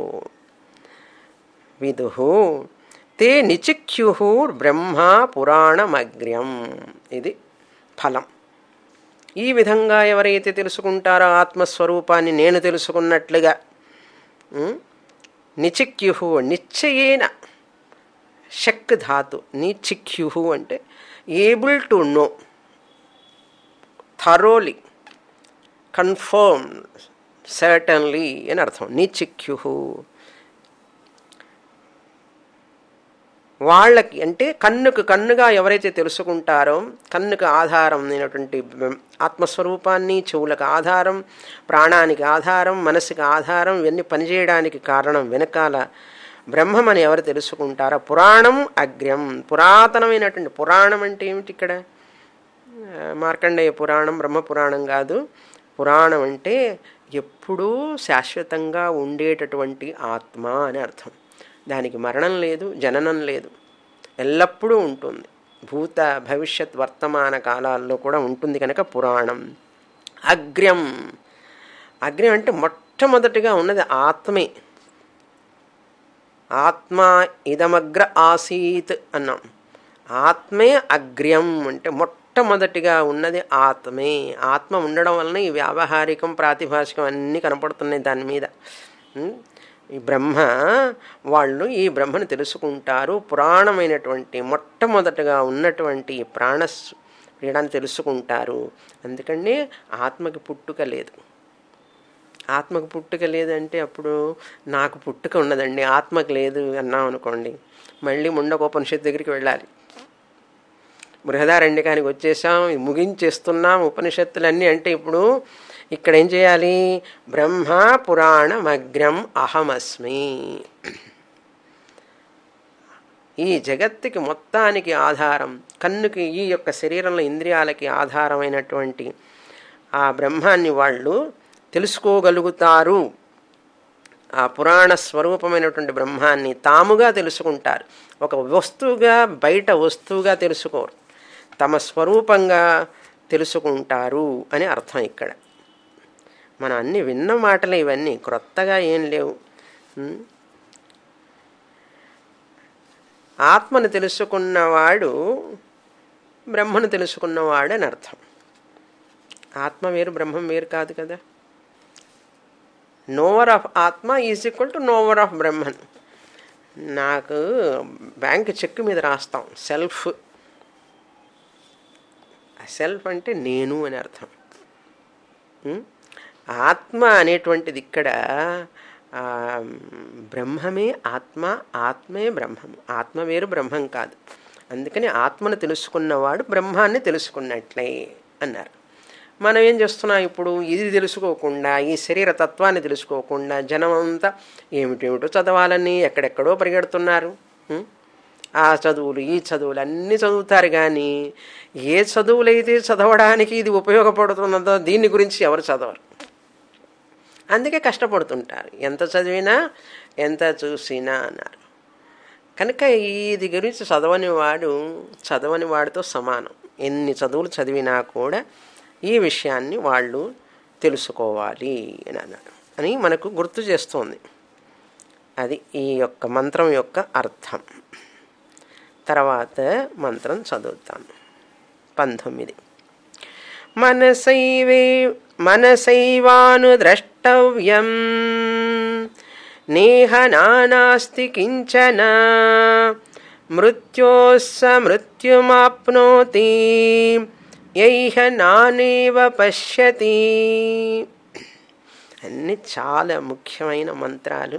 విదుహు తే నిచిక్యు బ్రహ్మ పురాణమగ్ర్యం ఇది ఫలం ఈ విధంగా ఎవరైతే తెలుసుకుంటారో ఆత్మస్వరూపాన్ని నేను తెలుసుకున్నట్లుగా ఉం? నిచిక్యు నిశ్చయేన శక్ ధాతు నిచిక్యు అంటే able to know thoroughly confirm certainly అని అర్థం నిచిక్యు వాళ్ళకి అంటే కన్నుకు కన్నుగా ఎవరైతే తెలుసుకుంటారో కన్నుకు ఆధారం అయినటువంటి ఆత్మస్వరూపాన్ని చెవులకు ఆధారం ప్రాణానికి ఆధారం మనసుకి ఆధారం ఇవన్నీ పనిచేయడానికి కారణం వెనకాల బ్రహ్మమని ఎవరు తెలుసుకుంటారో పురాణం అగ్ర్యం పురాతనమైనటువంటి పురాణం అంటే ఏమిటి ఇక్కడ ఆ, మార్కండేయ పురాణం బ్రహ్మ పురాణం కాదు పురాణం అంటే ఎప్పుడూ శాశ్వతంగా ఉండేటటువంటి ఆత్మ అని అర్థం దానికి మరణం లేదు జననం లేదు ఎల్లప్పుడూ ఉంటుంది భూత భవిష్యత్ వర్తమాన కాలాల్లో కూడా ఉంటుంది కనుక పురాణం అగ్ర్యం అగ్ర్యం అంటే మొట్టమొదటిగా ఉన్నది ఆత్మే ఆత్మ ఇదమగ్ర ఆసీత్ అన్నాం ఆత్మే అగ్ర్యం అంటే మొట్టమొదటిగా ఉన్నది ఆత్మే ఆత్మ ఉండడం వలన ఈ వ్యావహారికం ప్రాతిభాషికం అన్నీ కనపడుతున్నాయి దాని మీద ఉం? ఈ బ్రహ్మ వాళ్ళు ఈ బ్రహ్మను తెలుసుకుంటారు పురాణమైనటువంటి మొట్టమొదటగా ఉన్నటువంటి ఈ ప్రాణ వీడని తెలుసుకుంటారు అందుకని ఆత్మకి పుట్టుక లేదు ఆత్మకు పుట్టుక లేదంటే అప్పుడు నాకు పుట్టుక ఉన్నదండి ఆత్మకు లేదు అన్నాం అనుకోండి మళ్ళీ ముండకోపనిషత్తు దగ్గరికి వెళ్ళాలి బృహదారణ్యకానికి వచ్చేసాం ముగించేస్తున్నాం ఉపనిషత్తులన్నీ అంటే ఇప్పుడు ఇక్కడ ఏం చేయాలి బ్రహ్మ పురాణమగ్రం అహమస్మి ఈ జగత్తుకి మొత్తానికి ఆధారం కన్నుకి ఈ యొక్క శరీరంలో ఇంద్రియాలకి ఆధారమైనటువంటి ఆ బ్రహ్మాన్ని వాళ్ళు తెలుసుకోగలుగుతారు ఆ పురాణ స్వరూపమైనటువంటి బ్రహ్మాన్ని తాముగా తెలుసుకుంటారు ఒక వస్తువుగా బయట వస్తువుగా తెలుసుకోరు తమ స్వరూపంగా తెలుసుకుంటారు అని అర్థం ఇక్కడ మనం అన్ని విన్న మాటలే ఇవన్నీ క్రొత్తగా ఏం లేవు ఆత్మను తెలుసుకున్నవాడు బ్రహ్మను తెలుసుకున్నవాడు అని అర్థం ఆత్మ వేరు బ్రహ్మం వేరు కాదు కదా knower of atma is equal to knower of Brahman నాకు బ్యాంక్ చెక్ మీద రాస్తాం సెల్ఫ్ సెల్ఫ్ అంటే నేను అని అర్థం ఆత్మ అనేటువంటిది ఇక్కడ బ్రహ్మమే ఆత్మ ఆత్మే బ్రహ్మం ఆత్మ వేరు బ్రహ్మం కాదు అందుకని ఆత్మను తెలుసుకున్నవాడు బ్రహ్మాన్ని తెలుసుకున్నట్లే అన్నారు మనం ఏం చేస్తున్నాం ఇప్పుడు ఇది తెలుసుకోకుండా ఈ శరీర తత్వాన్ని తెలుసుకోకుండా జనం అంతా ఏమిటేమిటో చదవాలని ఎక్కడెక్కడో పరిగెడుతున్నారు ఆ చదువులు ఈ చదువులు అన్నీ చదువుతారు కానీ ఏ చదువులైతే చదవడానికి ఇది ఉపయోగపడుతున్నదో దీని గురించి ఎవరు చదవరు అందుకే కష్టపడుతుంటారు ఎంత చదివినా ఎంత చూసినా అన్నారు కనుక ఇది గురించి చదవని వాడు చదవని వాడితో సమానం ఎన్ని చదువులు చదివినా కూడా ఈ విషయాన్ని వాళ్ళు తెలుసుకోవాలి అని అన్నాడు అని మనకు గుర్తు చేస్తోంది అది ఈ యొక్క మంత్రం యొక్క అర్థం తర్వాత మంత్రం చదువుతాం పంతొమ్మిది మనసైవే మనసైవానుద్రష్టవ్యం నేహ నానాస్తి కించన మృత్యోస్స మృత్యుమాప్నోతి యైహ నానేవ పశ్యతి అన్ని చాలా ముఖ్యమైన మంత్రాలు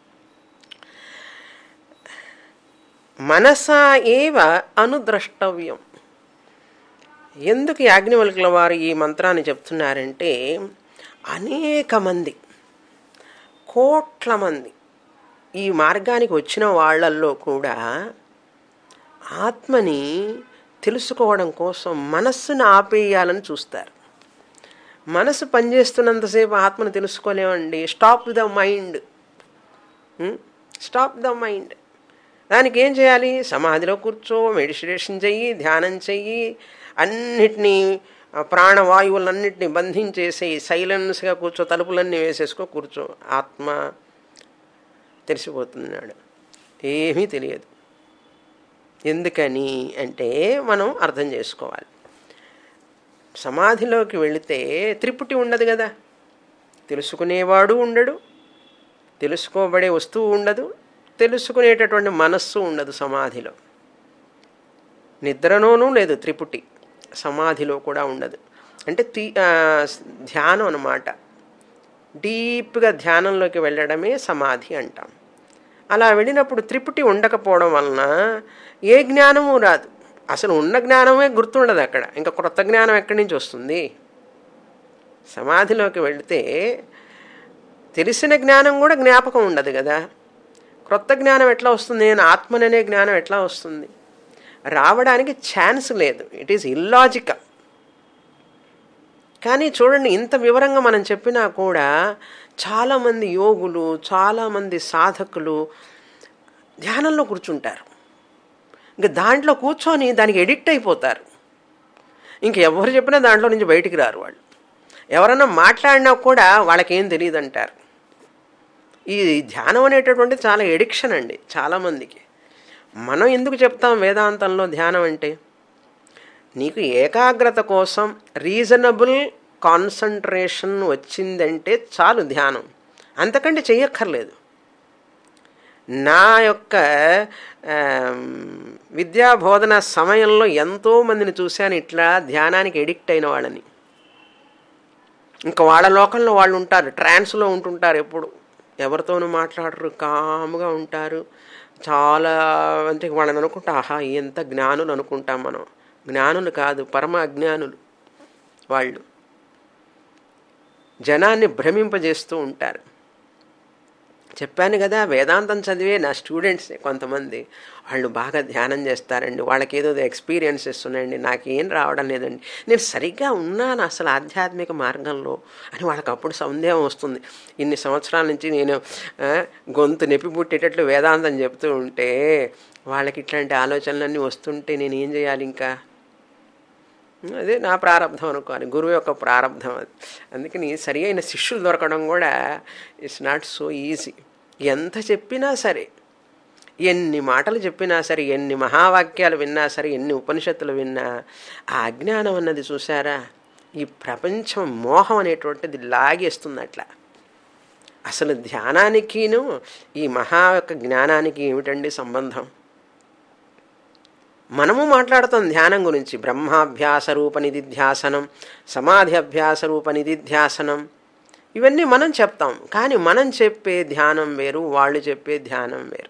మనసా ఏవ అనుద్రష్టవ్యం ఎందుకు యాజ్ఞవల్కుల వారు ఈ మంత్రాన్ని చెప్తున్నారంటే అనేక మంది కోట్ల మంది ఈ మార్గానికి వచ్చిన వాళ్ళల్లో కూడా ఆత్మని తెలుసుకోవడం కోసం మనస్సును ఆపేయాలని చూస్తారు మనసు పనిచేస్తున్నంతసేపు ఆత్మను తెలుసుకోలేమండి stop the mind stop the mind దానికి ఏం చేయాలి సమాధిలో కూర్చో మెడిటేషన్ చెయ్యి ధ్యానం చెయ్యి అన్నిటినీ ప్రాణవాయువులన్నింటినీ బంధించేసి సైలెన్స్గా కూర్చో తలుపులన్నీ వేసేసుకో కూర్చో ఆత్మ తెలిసిపోతున్నాడు ఏమీ తెలియదు ఎందుకని అంటే మనం అర్థం చేసుకోవాలి సమాధిలోకి వెళితే త్రిపుటి ఉండదు కదా తెలుసుకునేవాడు ఉండడు తెలుసుకోబడే వస్తువు ఉండదు తెలుసుకునేటటువంటి మనస్సు ఉండదు సమాధిలో నిద్రలోనూ లేదు త్రిపుటి సమాధిలో కూడా ఉండదు అంటే తీ ధ్యానం అనమాట డీప్గా ధ్యానంలోకి వెళ్ళడమే సమాధి అంటాం అలా వెళ్ళినప్పుడు త్రిపుటి ఉండకపోవడం వలన ఏ జ్ఞానము రాదు అసలు ఉన్న జ్ఞానమే గుర్తుండదు అక్కడ ఇంకా క్రొత్త జ్ఞానం ఎక్కడి నుంచి వస్తుంది సమాధిలోకి వెళితే తెలిసిన జ్ఞానం కూడా జ్ఞాపకం ఉండదు కదా క్రొత్త జ్ఞానం ఎట్లా వస్తుంది నేను ఆత్మననే జ్ఞానం ఎట్లా వస్తుంది రావడానికి ఛాన్స్ లేదు ఇట్ ఈస్ ఇల్లాజికల్ కానీ చూడండి ఇంత వివరంగా మనం చెప్పినా కూడా చాలామంది యోగులు చాలామంది సాధకులు ధ్యానంలో కూర్చుంటారు ఇంకా దాంట్లో కూర్చొని దానికి ఎడిక్ట్ అయిపోతారు ఇంక ఎవరు చెప్పినా దాంట్లో నుంచి బయటికి రారు వాళ్ళు ఎవరన్నా మాట్లాడినా కూడా వాళ్ళకేం తెలియదు అంటారు ఈ ధ్యానం అనేటటువంటి చాలా ఎడిక్షన్ అండి చాలామందికి మనం ఎందుకు చెప్తాం వేదాంతంలో ధ్యానం అంటే నీకు ఏకాగ్రత కోసం రీజనబుల్ కాన్సన్ట్రేషన్ వచ్చిందంటే చాలు ధ్యానం అంతకంటే చెయ్యక్కర్లేదు నా యొక్క ఆ, విద్యా బోధన సమయంలో ఎంతో మందిని చూశాను ఇట్లా ధ్యానానికి ఎడిక్ట్ అయిన వాళ్ళని ఇంకా వాళ్ళ లోకంలో వాళ్ళు ఉంటారు ట్రాన్స్లో ఉంటుంటారు ఎప్పుడు ఎవరితోనూ మాట్లాడరు కాముగా ఉంటారు చాలా అంటే వాళ్ళని అనుకుంటా ఆహా ఎంత జ్ఞానులు అనుకుంటాం మనం జ్ఞానులు కాదు పరమ అజ్ఞానులు వాళ్ళు జనాన్ని భ్రమింపజేస్తూ ఉంటారు చెప్పాను కదా వేదాంతం చదివే నా స్టూడెంట్స్ కొంతమంది వాళ్ళు బాగా ధ్యానం చేస్తారండి వాళ్ళకి ఏదో ఎక్స్పీరియన్సెస్ ఉన్నాయండి నాకేం రావడం లేదండి నేను సరిగ్గా ఉన్నాను అసలు ఆధ్యాత్మిక మార్గంలో అని వాళ్ళకి అప్పుడు సందేహం వస్తుంది ఇన్ని సంవత్సరాల నుంచి నేను ఆ, గొంతు నొప్పి పుట్టేటట్లు వేదాంతం చెప్తూ ఉంటే వాళ్ళకి ఇట్లాంటి ఆలోచనలన్నీ వస్తుంటే నేను ఏం చేయాలి ఇంకా అదే నా ప్రారంధం అనుకోని గురువు యొక్క ప్రారంధం అది అందుకని సరి అయిన శిష్యులు దొరకడం కూడా ఇట్స్ నాట్ సో ఈజీ ఎంత చెప్పినా సరే ఎన్ని మాటలు చెప్పినా సరే ఎన్ని మహావాక్యాలు విన్నా సరే ఎన్ని ఉపనిషత్తులు విన్నా ఆ అజ్ఞానం అన్నది చూసారా ఈ ప్రపంచం మోహం అనేటువంటిది లాగేస్తుంది అట్లా అసలు ధ్యానానికిను ఈ మహా యొక్క జ్ఞానానికి ఏమిటండి సంబంధం మనము మాట్లాడుతాం ధ్యానం గురించి బ్రహ్మాభ్యాస రూప నిధిధ్యాసనం సమాధి అభ్యాస రూప నిధిధ్యాసనం ఇవన్నీ మనం చెప్తాం కానీ మనం చెప్పే ధ్యానం వేరు వాళ్ళు చెప్పే ధ్యానం వేరు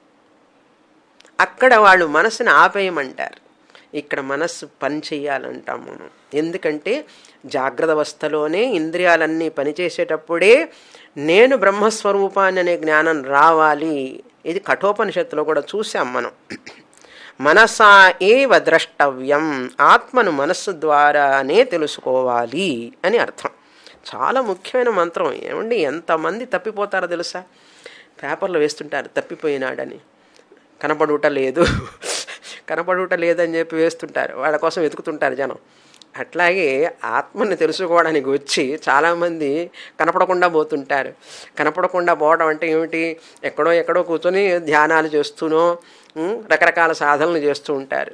అక్కడ వాళ్ళు మనసుని ఆపేయమంటారు ఇక్కడ మనస్సు పని చేయాలంటాం మనం ఎందుకంటే జాగ్రత్త అవస్థలోనే ఇంద్రియాలన్నీ పనిచేసేటప్పుడే నేను బ్రహ్మస్వరూపాన్ని అనే జ్ఞానం రావాలి ఇది కఠోపనిషత్తులో కూడా చూసాం మనం మనసా ఏవ ద్రష్టవ్యం ఆత్మను మనస్సు ద్వారానే తెలుసుకోవాలి అని అర్థం చాలా ముఖ్యమైన మంత్రం ఏమండి ఎంతమంది తప్పిపోతారో తెలుసా పేపర్లో వేస్తుంటారు తప్పిపోయినాడని కనపడుట లేదు కనపడుట లేదని చెప్పి వేస్తుంటారు వాళ్ళ కోసం వెతుకుతుంటారు జనం అట్లాగే ఆత్మని తెలుసుకోవడానికి వచ్చి చాలామంది కనపడకుండా పోతుంటారు కనపడకుండా పోవడం అంటే ఏమిటి ఎక్కడో ఎక్కడో కూర్చొని ధ్యానాలు చేస్తూనో ఉం, రకరకాల సాధనలు చేస్తూ ఉంటారు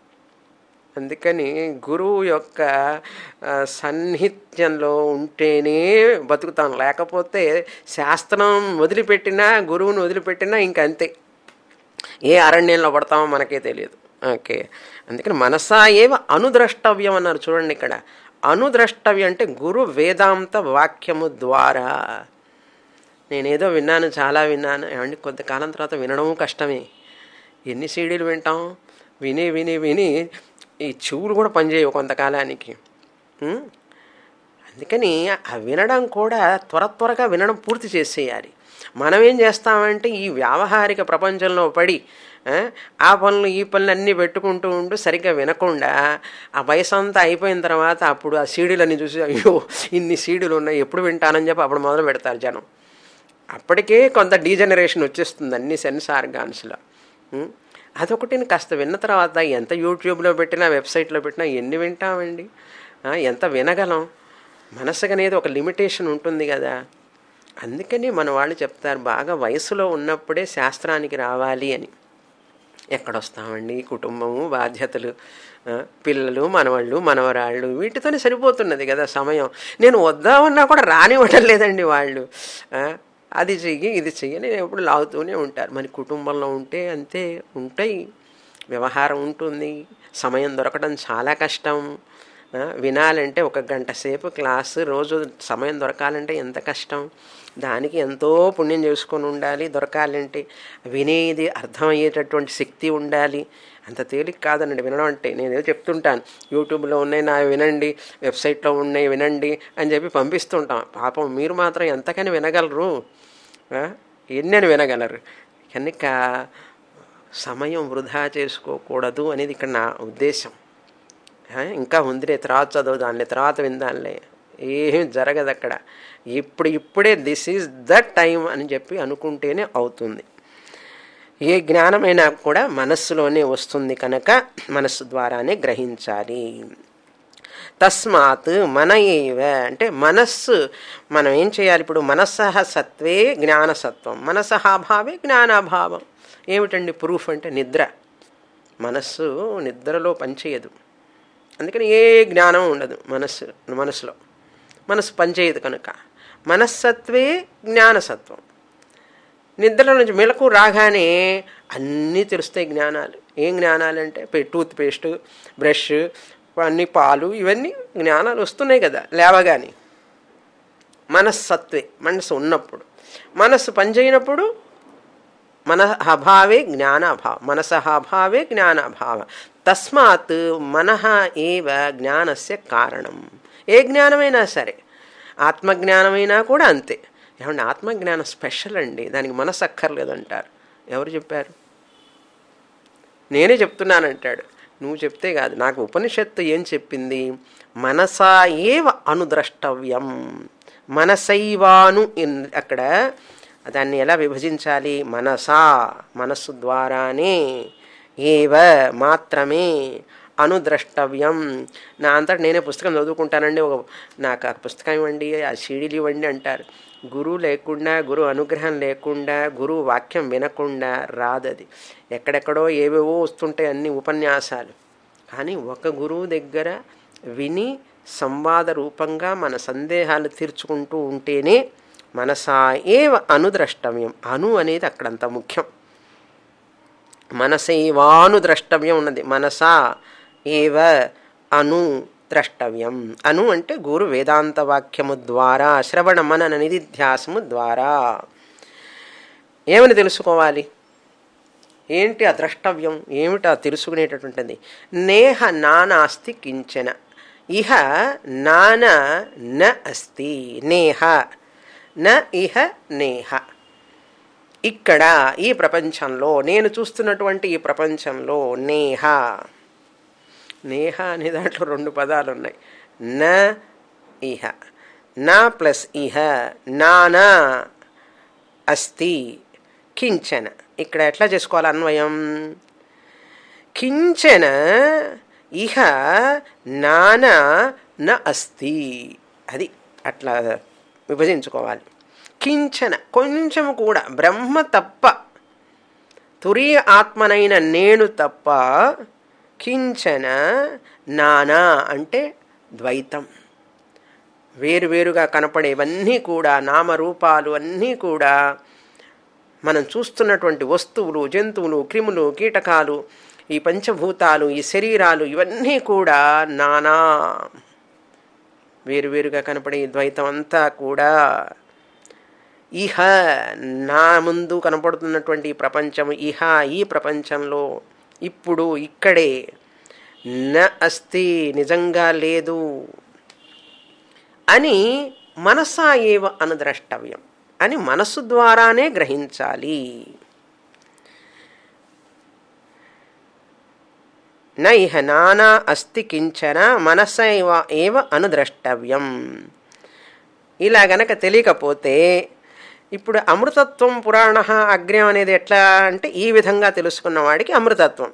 అందుకని గురువు యొక్క ఆ, సన్నిహిత్యంలో ఉంటేనే బతుకుతాం లేకపోతే శాస్త్రం వదిలిపెట్టినా గురువుని వదిలిపెట్టినా ఇంకంతే ఏ అరణ్యంలో పడతామో మనకే తెలియదు ఓకే అందుకని మనసా ఏవ అనుద్రష్టవ్యం అన్నారు చూడండి ఇక్కడ అనుద్రష్టవ్యం అంటే గురు వేదాంత వాక్యము ద్వారా నేనేదో విన్నాను చాలా విన్నాను ఏమండి కొంతకాలం తర్వాత వినడము కష్టమే ఎన్ని సీడీలు వింటాం విని విని విని ఈ చెవులు కూడా పనిచేయవు కొంతకాలానికి ఉం? అందుకని ఆ వినడం కూడా త్వర త్వరగా వినడం పూర్తి చేసేయాలి మనం ఏం చేస్తామంటే ఈ వ్యావహారిక ప్రపంచంలో పడి ఆ, ఆ పనులు ఈ పనులు అన్నీ పెట్టుకుంటూ ఉంటూ సరిగ్గా వినకుండా ఆ వయసు అంతా అయిపోయిన తర్వాత అప్పుడు ఆ సీడీలన్నీ చూసి అయ్యో ఇన్ని సీడీలు ఉన్నాయి ఎప్పుడు వింటానని చెప్పి అప్పుడు మొదలు పెడతారు జనం అప్పటికే కొంత డీజనరేషన్ వచ్చేస్తుంది అన్ని సెన్స్ ఆర్గాన్స్లో ఉం? అదొకటిని కాస్త విన్న తర్వాత ఎంత యూట్యూబ్లో పెట్టినా వెబ్సైట్లో పెట్టినా ఎన్ని వింటామండి ఆ, ఎంత వినగలం మనసుకు అనేది ఒక లిమిటేషన్ ఉంటుంది కదా అందుకని మన వాళ్ళు చెప్తారు బాగా వయసులో ఉన్నప్పుడే శాస్త్రానికి రావాలి అని ఎక్కడొస్తామండి కుటుంబము బాధ్యతలు ఆ, పిల్లలు మనవాళ్ళు మనవరాళ్ళు వీటితోనే సరిపోతున్నది కదా సమయం నేను వద్దామన్నా కూడా రానివ్వటం లేదండి వాళ్ళు ఆ, అది చెయ్యి ఇది చెయ్యి అని ఎప్పుడు లాగుతూనే ఉంటారు మరి కుటుంబంలో ఉంటే అంతే ఉంటాయి వ్యవహారం ఉంటుంది సమయం దొరకడం చాలా కష్టం ఆ, వినాలంటే ఒక గంట సేపు క్లాసు రోజు సమయం దొరకాలంటే ఎంత కష్టం దానికి ఎంతో పుణ్యం చేసుకొని ఉండాలి దొరకాలంటే వినేది అర్థమయ్యేటటువంటి శక్తి ఉండాలి అంత తేలిక కాదనండి వినడం అంటే నేను ఏదో చెప్తుంటాను యూట్యూబ్లో ఉన్నాయి నా వినండి వెబ్సైట్లో ఉన్నాయి వినండి అని చెప్పి పంపిస్తుంటాం పాపం మీరు మాత్రం ఎంతకని వినగలరు ఆ? ఎన్నని వినగలరు కనుక సమయం వృధా చేసుకోకూడదు అనేది ఇక్కడ నా ఉద్దేశం ఆ, ఇంకా ఉందిలే తర్వాత చదువుదాంలే తర్వాత విందాంలే ఏం జరగదు అక్కడ ఇప్పుడు ఇప్పుడే దిస్ ఈజ్ ద టైం అని చెప్పి అనుకుంటేనే అవుతుంది ఏ జ్ఞానమైనా కూడా మనస్సులోనే వస్తుంది కనుక మనస్సు ద్వారానే గ్రహించాలి తస్మాత్ మన ఏవ అంటే మనస్సు మనం ఏం చేయాలి ఇప్పుడు మనస్సహ సత్వే జ్ఞానసత్వం మనసహ భావే జ్ఞానాభావం ఏమిటండి ప్రూఫ్ అంటే నిద్ర మనస్సు నిద్రలో పనిచేయదు అందుకని ఏ జ్ఞానం ఉండదు మనస్సు మనసులో మనసు పనిచేయదు కనుక మనస్సత్వే జ్ఞానసత్వం నిద్ర నుంచి మెలకు రాగానే అన్నీ తెలుస్తాయి జ్ఞానాలు ఏం జ్ఞానాలు అంటే టూత్ పేస్ట్ బ్రష్ అన్ని పాలు ఇవన్నీ జ్ఞానాలు వస్తున్నాయి కదా లేవగానే మనస్సత్వే మనసు ఉన్నప్పుడు మనస్సు పనిచేయనప్పుడు మన అభావే జ్ఞానాభావ మనస అభావే జ్ఞానాభావ తస్మాత్ మనః ఏవ జ్ఞానస్య కారణం ఏ జ్ఞానమైనా సరే ఆత్మజ్ఞానమైనా కూడా అంతే ఏమంటే ఆత్మజ్ఞానం స్పెషల్ అండి దానికి మనసు అక్కర్లేదంటారు ఎవరు చెప్పారు నేనే చెప్తున్నానంటాడు నువ్వు చెప్తే కాదు నాకు ఉపనిషత్తు ఏం చెప్పింది మనసా ఏవ అనుద్రష్టవ్యం మనసైవాను ఇన్- అక్కడ దాన్ని ఎలా విభజించాలి మనసా మనస్సు ద్వారానే ఏవ మాత్రమే అనుద్రష్టవ్యం నా అంతటా నేనే పుస్తకం చదువుకుంటానండి ఒక నాకు ఆ పుస్తకం ఇవ్వండి ఆ సీడీలు ఇవ్వండి అంటారు గురువు లేకుండా గురువు అనుగ్రహం లేకుండా గురువు వాక్యం వినకుండా రాదది ఎక్కడెక్కడో ఏవేవో వస్తుంటాయి అన్ని ఉపన్యాసాలు కానీ ఒక గురువు దగ్గర విని సంవాద రూపంగా మన సందేహాలు తీర్చుకుంటూ ఉంటేనే మనసా ఏవ అనుద్రష్టవ్యం అను అనేది అక్కడంత ముఖ్యం మనసైవాను ద్రష్టవ్యం ఉన్నది మనసా ఏవ అను ద్రష్టవ్యం అను అంటే గురు వేదాంత వాక్యము ద్వారా శ్రవణ మనన నిధిధ్యాసము ద్వారా ఏమని తెలుసుకోవాలి ఏంటి ఆ ద్రష్టవ్యం ఏమిటి ఆ తెలుసుకునేటటువంటిది నేహ నానాస్తి కించన ఇహ నాన న అస్తి నేహ న ఇహ నేహ ఇక్కడ ఈ ప్రపంచంలో నేను చూస్తున్నటువంటి ఈ ప్రపంచంలో నేహ నేహ అనే దాంట్లో రెండు పదాలు ఉన్నాయి న ఇహ నా ప్లస్ ఇహ నానా అస్తి కించన ఇక్కడ ఎట్లా చేసుకోవాలి అన్వయం కించన ఇహ నానా న అస్తి అది అట్లా విభజించుకోవాలి కించన కొంచెం కూడా బ్రహ్మ తప్ప తురీయ ఆత్మనైన నేను తప్ప కించన నానా అంటే ద్వైతం వేరువేరుగా కనపడేవన్నీ కూడా నామరూపాలు అన్నీ కూడా మనం చూస్తున్నటువంటి వస్తువులు జంతువులు క్రిములు కీటకాలు ఈ పంచభూతాలు ఈ శరీరాలు ఇవన్నీ కూడా నానా వేరువేరుగా కనపడే ఈ ద్వైతం అంతా కూడా ఇహ నా ముందు కనపడుతున్నటువంటి ఈ ప్రపంచం ఇహ ఈ ప్రపంచంలో ఇప్పుడు ఇక్కడే న అస్తి నిజంగా లేదు అని మనసా ఏవ అనుద్రష్టవ్యం అని మనస్సు ద్వారానే గ్రహించాలి న ఇహ నానా అస్తి కించన మనసైవ ఏవ అనుద్రష్టవ్యం ఇలా గనక తెలియకపోతే ఇప్పుడు అమృతత్వం పురాణ అగ్ర్యం అనేది ఎట్లా అంటే ఈ విధంగా తెలుసుకున్న వాడికి అమృతత్వం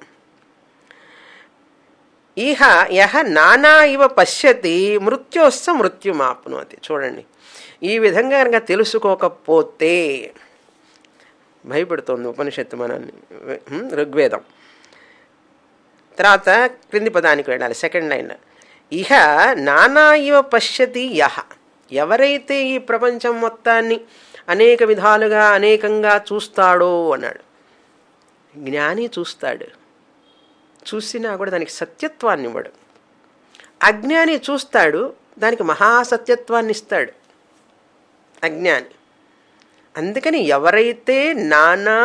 ఇహ యహ నానా ఇవ పశ్యతి మృత్యోస్స మృత్యుమాప్నోతి చూడండి ఈ విధంగా కనుక తెలుసుకోకపోతే భయపెడుతోంది ఉపనిషత్తు మనల్ని హ్మ్, ఋగ్వేదం తర్వాత క్రింది పదానికి వెళ్ళాలి సెకండ్ లైన్ ఇహ నానా ఇవ పశ్యతి యహ ఎవరైతే ఈ ప్రపంచం మొత్తాన్ని అనేక విధాలుగా అనేకంగా చూస్తాడో అన్నాడు జ్ఞాని చూస్తాడు చూసినా కూడా దానికి సత్యత్వాన్ని ఇవ్వడు అజ్ఞాని చూస్తాడు దానికి మహాసత్యత్వాన్ని ఇస్తాడు అజ్ఞాని అందుకని ఎవరైతే నానా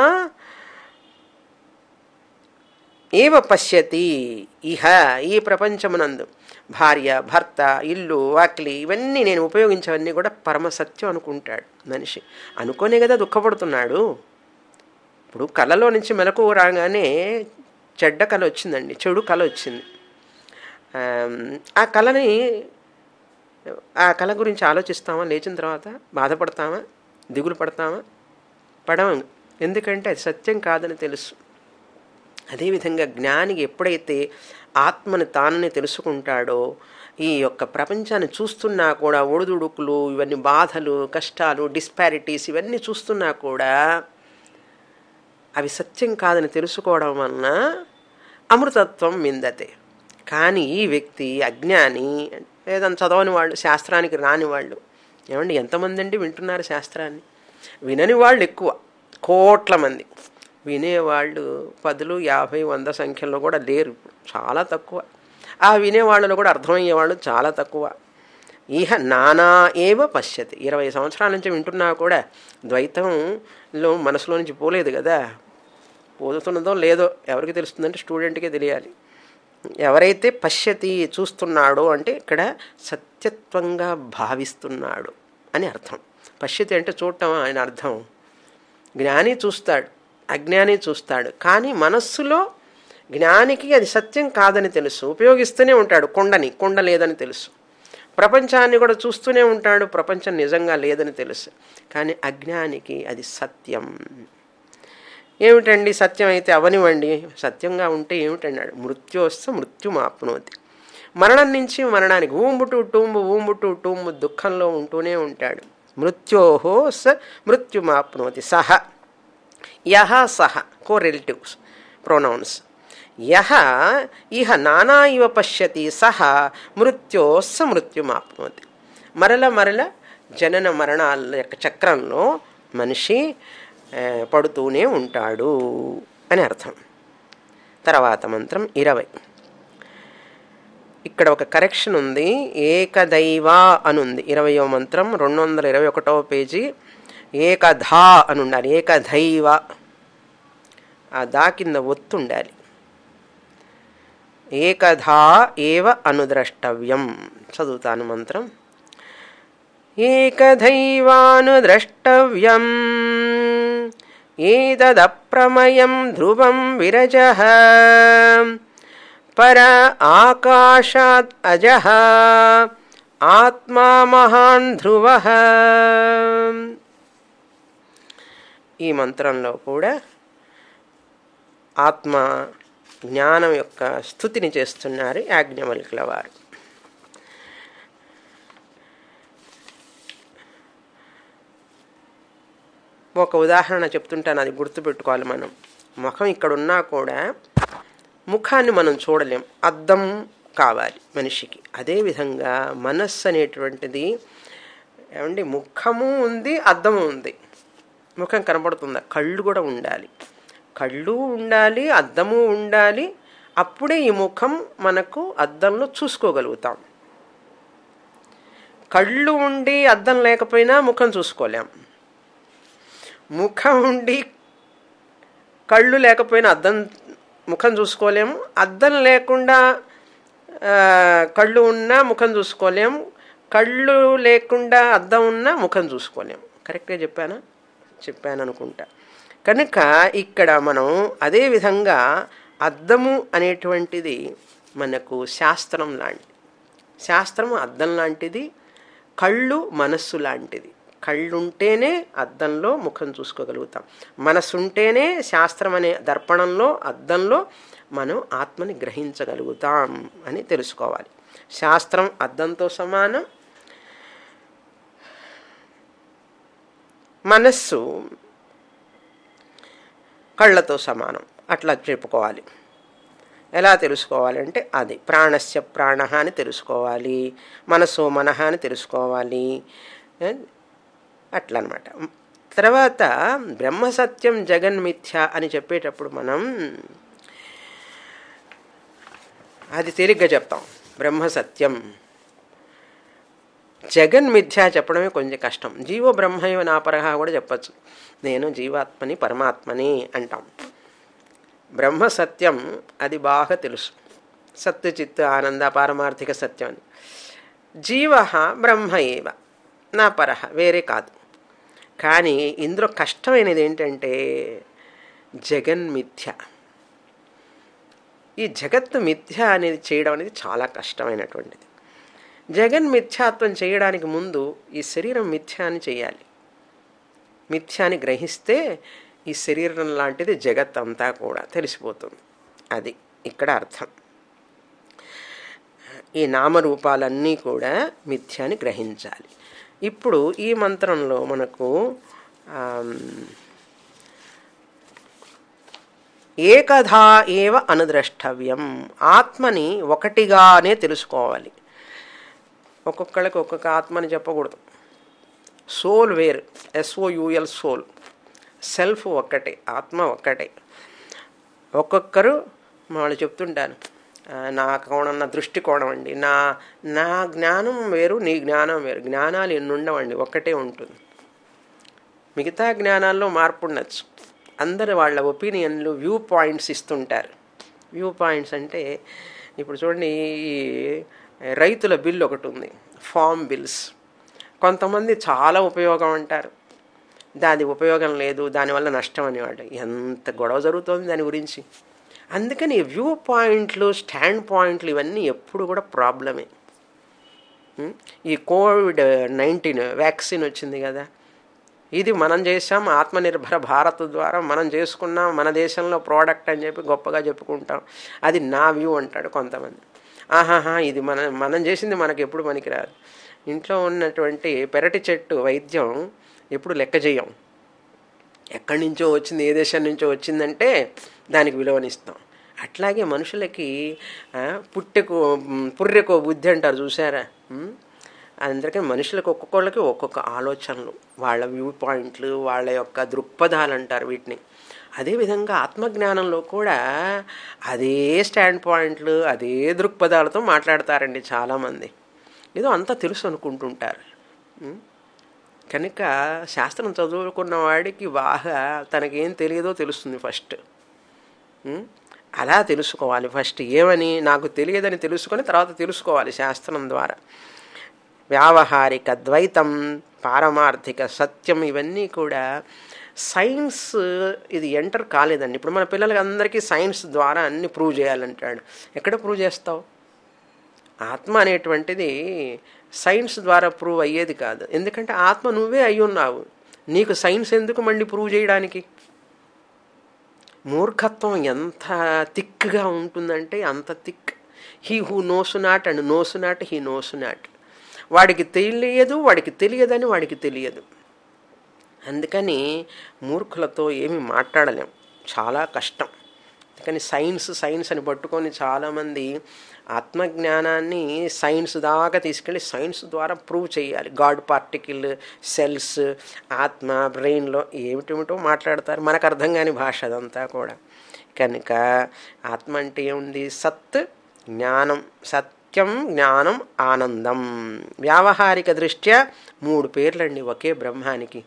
ఏవ పశ్యతి ఇహ ఈ ప్రపంచమునందు భార్య భర్త ఇల్లు వాకిలి ఇవన్నీ నేను ఉపయోగించేవన్నీ కూడా పరమ సత్యం అనుకుంటాడు మనిషి అనుకోనే కదా దుఃఖపడుతున్నాడు ఇప్పుడు కళలో నుంచి మెలకు రాగానే చెడ్డ కళ వచ్చిందండి చెడు కళ వచ్చింది ఆమ్, ఆ కళని ఆ కళ గురించి ఆలోచిస్తామా లేచిన తర్వాత బాధపడతామా దిగులు పడతామా పడము ఎందుకంటే అది సత్యం కాదని తెలుసు అదేవిధంగా జ్ఞానికి ఎప్పుడైతే ఆత్మని తానని తెలుసుకుంటాడో ఈ యొక్క ప్రపంచాన్ని చూస్తున్నా కూడా ఒడిదుడుకులు ఇవన్నీ బాధలు కష్టాలు డిస్పారిటీస్ ఇవన్నీ చూస్తున్నా కూడా అవి సత్యం కాదని తెలుసుకోవడం వలన అమృతత్వం మిందతే కానీ ఈ వ్యక్తి అజ్ఞాని ఏదైనా చదవని వాళ్ళు శాస్త్రానికి రాని వాళ్ళు ఏమండి ఎంతమంది అండి వింటున్నారు శాస్త్రాన్ని వినని వాళ్ళు ఎక్కువ కోట్ల మంది వినేవాళ్ళు పదులు యాభై వంద సంఖ్యలో కూడా లేరు చాలా తక్కువ ఆ వినేవాళ్ళలో కూడా అర్థమయ్యేవాళ్ళు చాలా తక్కువ ఇహ నానా ఏవ పశ్యతి ఇరవై సంవత్సరాల నుంచి వింటున్నా కూడా ద్వైతంలో మనసులో నుంచి పోలేదు కదా పోతున్నదో లేదో ఎవరికి తెలుస్తుందంటే స్టూడెంట్కే తెలియాలి ఎవరైతే పశ్యతి చూస్తున్నాడో అంటే ఇక్కడ సత్యత్వంగా భావిస్తున్నాడు అని అర్థం పశ్యతి అంటే చూడటం ఆయన అర్థం జ్ఞాని చూస్తాడు అజ్ఞాని చూస్తాడు కానీ మనస్సులో జ్ఞానికి అది సత్యం కాదని తెలుసు ఉపయోగిస్తూనే ఉంటాడు కొండని కొండ లేదని తెలుసు ప్రపంచాన్ని కూడా చూస్తూనే ఉంటాడు ప్రపంచం నిజంగా లేదని తెలుసు కానీ అజ్ఞానికి అది సత్యం ఏమిటండి సత్యం అయితే అవనివ్వండి సత్యంగా ఉంటే ఏమిటన్నాడు మృత్యోస్త మృత్యుమాప్నోతి మరణం నుంచి మరణానికి ఊంబుటు టూంబు ఊంబుటు టూంబు దుఃఖంలో ఉంటూనే ఉంటాడు మృత్యోహో స మృత్యుమాప్నోతి సహ యహ సహ కో రిలేటివ్స్ ప్రొనౌన్స్ యహ ఇహ నానా ఇవ పశ్యతి సహ మృత్యోస్స మృత్యుమాప్నోతి మరల మరల జనన మరణాల యొక్క చక్రంలో మనిషి పడుతూనే ఉంటాడు అని అర్థం తర్వాత మంత్రం ఇరవై ఇక్కడ ఒక కరెక్షన్ ఉంది ఏకదైవ అని ఉంది ఇరవయో మంత్రం రెండు వందల ఇరవై ఒకటో పేజీ ఏకధా అని ఉండాలి ఏకదైవ ఆ దా కింద ఒత్తు ఉండాలి ఏకధా ఏవ అనుద్రష్టవ్యం చదువుతాను మంత్రం ఏకదైవానుద్రష్టవ్యం ఏతదప్రమయం ధ్రువం విరజ పర ఆకాశాత్ అజ ఆత్మా మహాన్ ధ్రువ ఈ మంత్రంలో కూడా ఆత్మ జ్ఞానం యొక్క స్థుతిని చేస్తున్నారు యాజ్ఞవల్కుల వారు ఒక ఉదాహరణ చెప్తుంటాను అది గుర్తుపెట్టుకోవాలి మనం ముఖం ఇక్కడ ఉన్నా కూడా ముఖాన్ని మనం చూడలేం అద్దం కావాలి మనిషికి అదేవిధంగా మనస్సు అనేటువంటిది ఏమండి ముఖము ఉంది అద్దము ఉంది ముఖం కనపడుతుందా కళ్ళు కూడా ఉండాలి కళ్ళు ఉండాలి అద్దము ఉండాలి అప్పుడే ఈ ముఖం మనకు అద్దంలో చూసుకోగలుగుతాం కళ్ళు ఉండి అద్దం లేకపోయినా ముఖం చూసుకోలేం ముఖం ఉండి కళ్ళు లేకపోయినా అద్దం ముఖం చూసుకోలేము అద్దం లేకుండా కళ్ళు ఉన్నా ముఖం చూసుకోలేము కళ్ళు లేకుండా అద్దం ఉన్నా ముఖం చూసుకోలేము కరెక్ట్గా చెప్పానా చెప్పాను అనుకుంటా కనుక ఇక్కడ మనం అదే విధంగా అద్దము అనేటువంటిది మనకు శాస్త్రం లాంటిది శాస్త్రం అద్దం లాంటిది కళ్ళు మనస్సు లాంటిది కళ్ళుంటేనే అద్దంలో ముఖం చూసుకోగలుగుతాం మనసుంటేనే శాస్త్రం అనే దర్పణంలో అద్దంలో మనం ఆత్మని గ్రహించగలుగుతాం అని తెలుసుకోవాలి శాస్త్రం అద్దంతో సమానం మనస్సు కళ్ళతో సమానం అట్లా చెప్పుకోవాలి ఎలా తెలుసుకోవాలంటే అది ప్రాణస్య ప్రాణ అని తెలుసుకోవాలి మనసు మనహ అని తెలుసుకోవాలి అట్లా అనమాట తర్వాత బ్రహ్మసత్యం జగన్మిథ్య అని చెప్పేటప్పుడు మనం అది తేలిగ్గా చెప్తాం బ్రహ్మసత్యం జగన్మిథ్య చెప్పడమే కొంచెం కష్టం జీవో బ్రహ్మయో నాపరహ కూడా చెప్పచ్చు నేను జీవాత్మని పరమాత్మని అంటాం బ్రహ్మ సత్యం అది బాగా తెలుసు సత్యచిత్ ఆనంద పారమార్థిక సత్యం అని జీవ బ్రహ్మ ఏవ నా పరహ వేరే కాదు కానీ ఇందులో కష్టమైనది ఏంటంటే జగన్మిథ్య ఈ జగత్తు మిథ్య అనేది చేయడం అనేది చాలా కష్టమైనటువంటిది జగన్ మిథ్యాత్వం చేయడానికి ముందు ఈ శరీరం మిథ్య అని చేయాలి మిథ్యాని గ్రహిస్తే ఈ శరీరం లాంటిది జగత్ అంతా కూడా తెలిసిపోతుంది అది ఇక్కడ అర్థం ఈ నామరూపాలన్నీ కూడా మిథ్యాని గ్రహించాలి ఇప్పుడు ఈ మంత్రంలో మనకు ఏకధా ఏవ అనుద్రష్టవ్యం ఆత్మని ఒకటిగానే తెలుసుకోవాలి ఒక్కొక్కళ్ళకి ఒక్కొక్క ఆత్మని చెప్పకూడదు సోల్ వేరు ఎస్ఓయుఎల్ సోల్ సెల్ఫ్ ఒక్కటే ఆత్మ ఒక్కటే ఒక్కొక్కరు వాళ్ళు చెప్తుంటాను ఆ, నా కోణం నా దృష్టికోణం అండి నా నా జ్ఞానం వేరు నీ జ్ఞానం వేరు జ్ఞానాలు ఎన్ని ఉండవండి ఒక్కటే ఉంటుంది మిగతా జ్ఞానాల్లో మార్పు ఉండొచ్చు అందరు వాళ్ళ ఒపీనియన్లు వ్యూ పాయింట్స్ ఇస్తుంటారు వ్యూ పాయింట్స్ అంటే ఇప్పుడు చూడండి ఈ రైతుల బిల్ ఒకటి ఉంది ఫామ్ బిల్స్ కొంతమంది చాలా ఉపయోగం అంటారు దాని ఉపయోగం లేదు దానివల్ల నష్టం అనేవాడు ఎంత గొడవ జరుగుతోంది దాని గురించి అందుకని వ్యూ పాయింట్లు స్టాండ్ పాయింట్లు ఇవన్నీ ఎప్పుడు కూడా ప్రాబ్లమే ఉం? ఈ కోవిడ్ నైన్టీన్ వ్యాక్సిన్ వచ్చింది కదా ఇది మనం చేసాం ఆత్మనిర్భర భారత్ ద్వారా మనం చేసుకున్నాం మన దేశంలో ప్రోడక్ట్ అని చెప్పి గొప్పగా చెప్పుకుంటాం అది నా వ్యూ అంటాడు కొంతమంది ఆహాహా ఇది మన మనం చేసింది మనకి ఎప్పుడు పనికిరాదు ఇంట్లో ఉన్నటువంటి పెరటి చెట్టు వైద్యం ఎప్పుడు లెక్క చేయం ఎక్కడి నుంచో వచ్చింది ఏ దేశం నుంచో వచ్చిందంటే దానికి విలువనిస్తాం అట్లాగే మనుషులకి ఆ, పుట్టెకో మ్, పుర్రెకో బుద్ధి అంటారు చూసారా ఉమ్? అందరికీ మనుషులకు ఒక్కొక్కళ్ళకి ఒక్కొక్క ఆలోచనలు వాళ్ళ వ్యూ పాయింట్లు వాళ్ళ యొక్క దృక్పథాలు అంటారు వీటిని అదేవిధంగా ఆత్మజ్ఞానంలో కూడా అదే స్టాండ్ పాయింట్లు అదే దృక్పథాలతో మాట్లాడతారండి చాలామంది ఏదో అంతా తెలుసు అనుకుంటుంటారు ఉం? కనుక శాస్త్రం చదువుకున్న వాడికి బాగా తనకేం తెలియదో తెలుస్తుంది ఫస్ట్ ఉం? అలా తెలుసుకోవాలి ఫస్ట్ ఏమని నాకు తెలియదని తెలుసుకొని తర్వాత తెలుసుకోవాలి శాస్త్రం ద్వారా వ్యావహారిక ద్వైతం పారమార్థిక సత్యం ఇవన్నీ కూడా సైన్స్ ఇది ఎంటర్ కాలేదండి ఇప్పుడు మన పిల్లలకి అందరికీ సైన్స్ ద్వారా అన్ని ప్రూవ్ చేయాలంటాడు ఎక్కడ ప్రూవ్ చేస్తావు ఆత్మ అనేటువంటిది సైన్స్ ద్వారా ప్రూవ్ అయ్యేది కాదు ఎందుకంటే ఆత్మ నువ్వే అయి ఉన్నావు నీకు సైన్స్ ఎందుకు మళ్ళీ ప్రూవ్ చేయడానికి మూర్ఖత్వం ఎంత థిక్గా ఉంటుందంటే అంత thick he who knows not and knows not he knows not వాడికి తెలియదు వాడికి తెలియదని వాడికి తెలియదు అందుకని మూర్ఖులతో ఏమి మాట్లాడలేం చాలా కష్టం అందుకని సైన్స్ సైన్స్ అని పట్టుకొని చాలామంది ఆత్మజ్ఞానాన్ని సైన్స్ దాకా తీసుకెళ్ళి సైన్స్ ద్వారా ప్రూవ్ చేయాలి గాడ్ పార్టికల్ సెల్స్ ఆత్మ బ్రెయిన్లో ఏమిటేమిటో మాట్లాడతారు మనకు అర్థం కాని భాష అదంతా కూడా కనుక ఆత్మ అంటే ఏముంది సత్ జ్ఞానం సత్యం జ్ఞానం ఆనందం వ్యావహారిక దృష్ట్యా మూడు పేర్లండి ఒకే బ్రహ్మానికి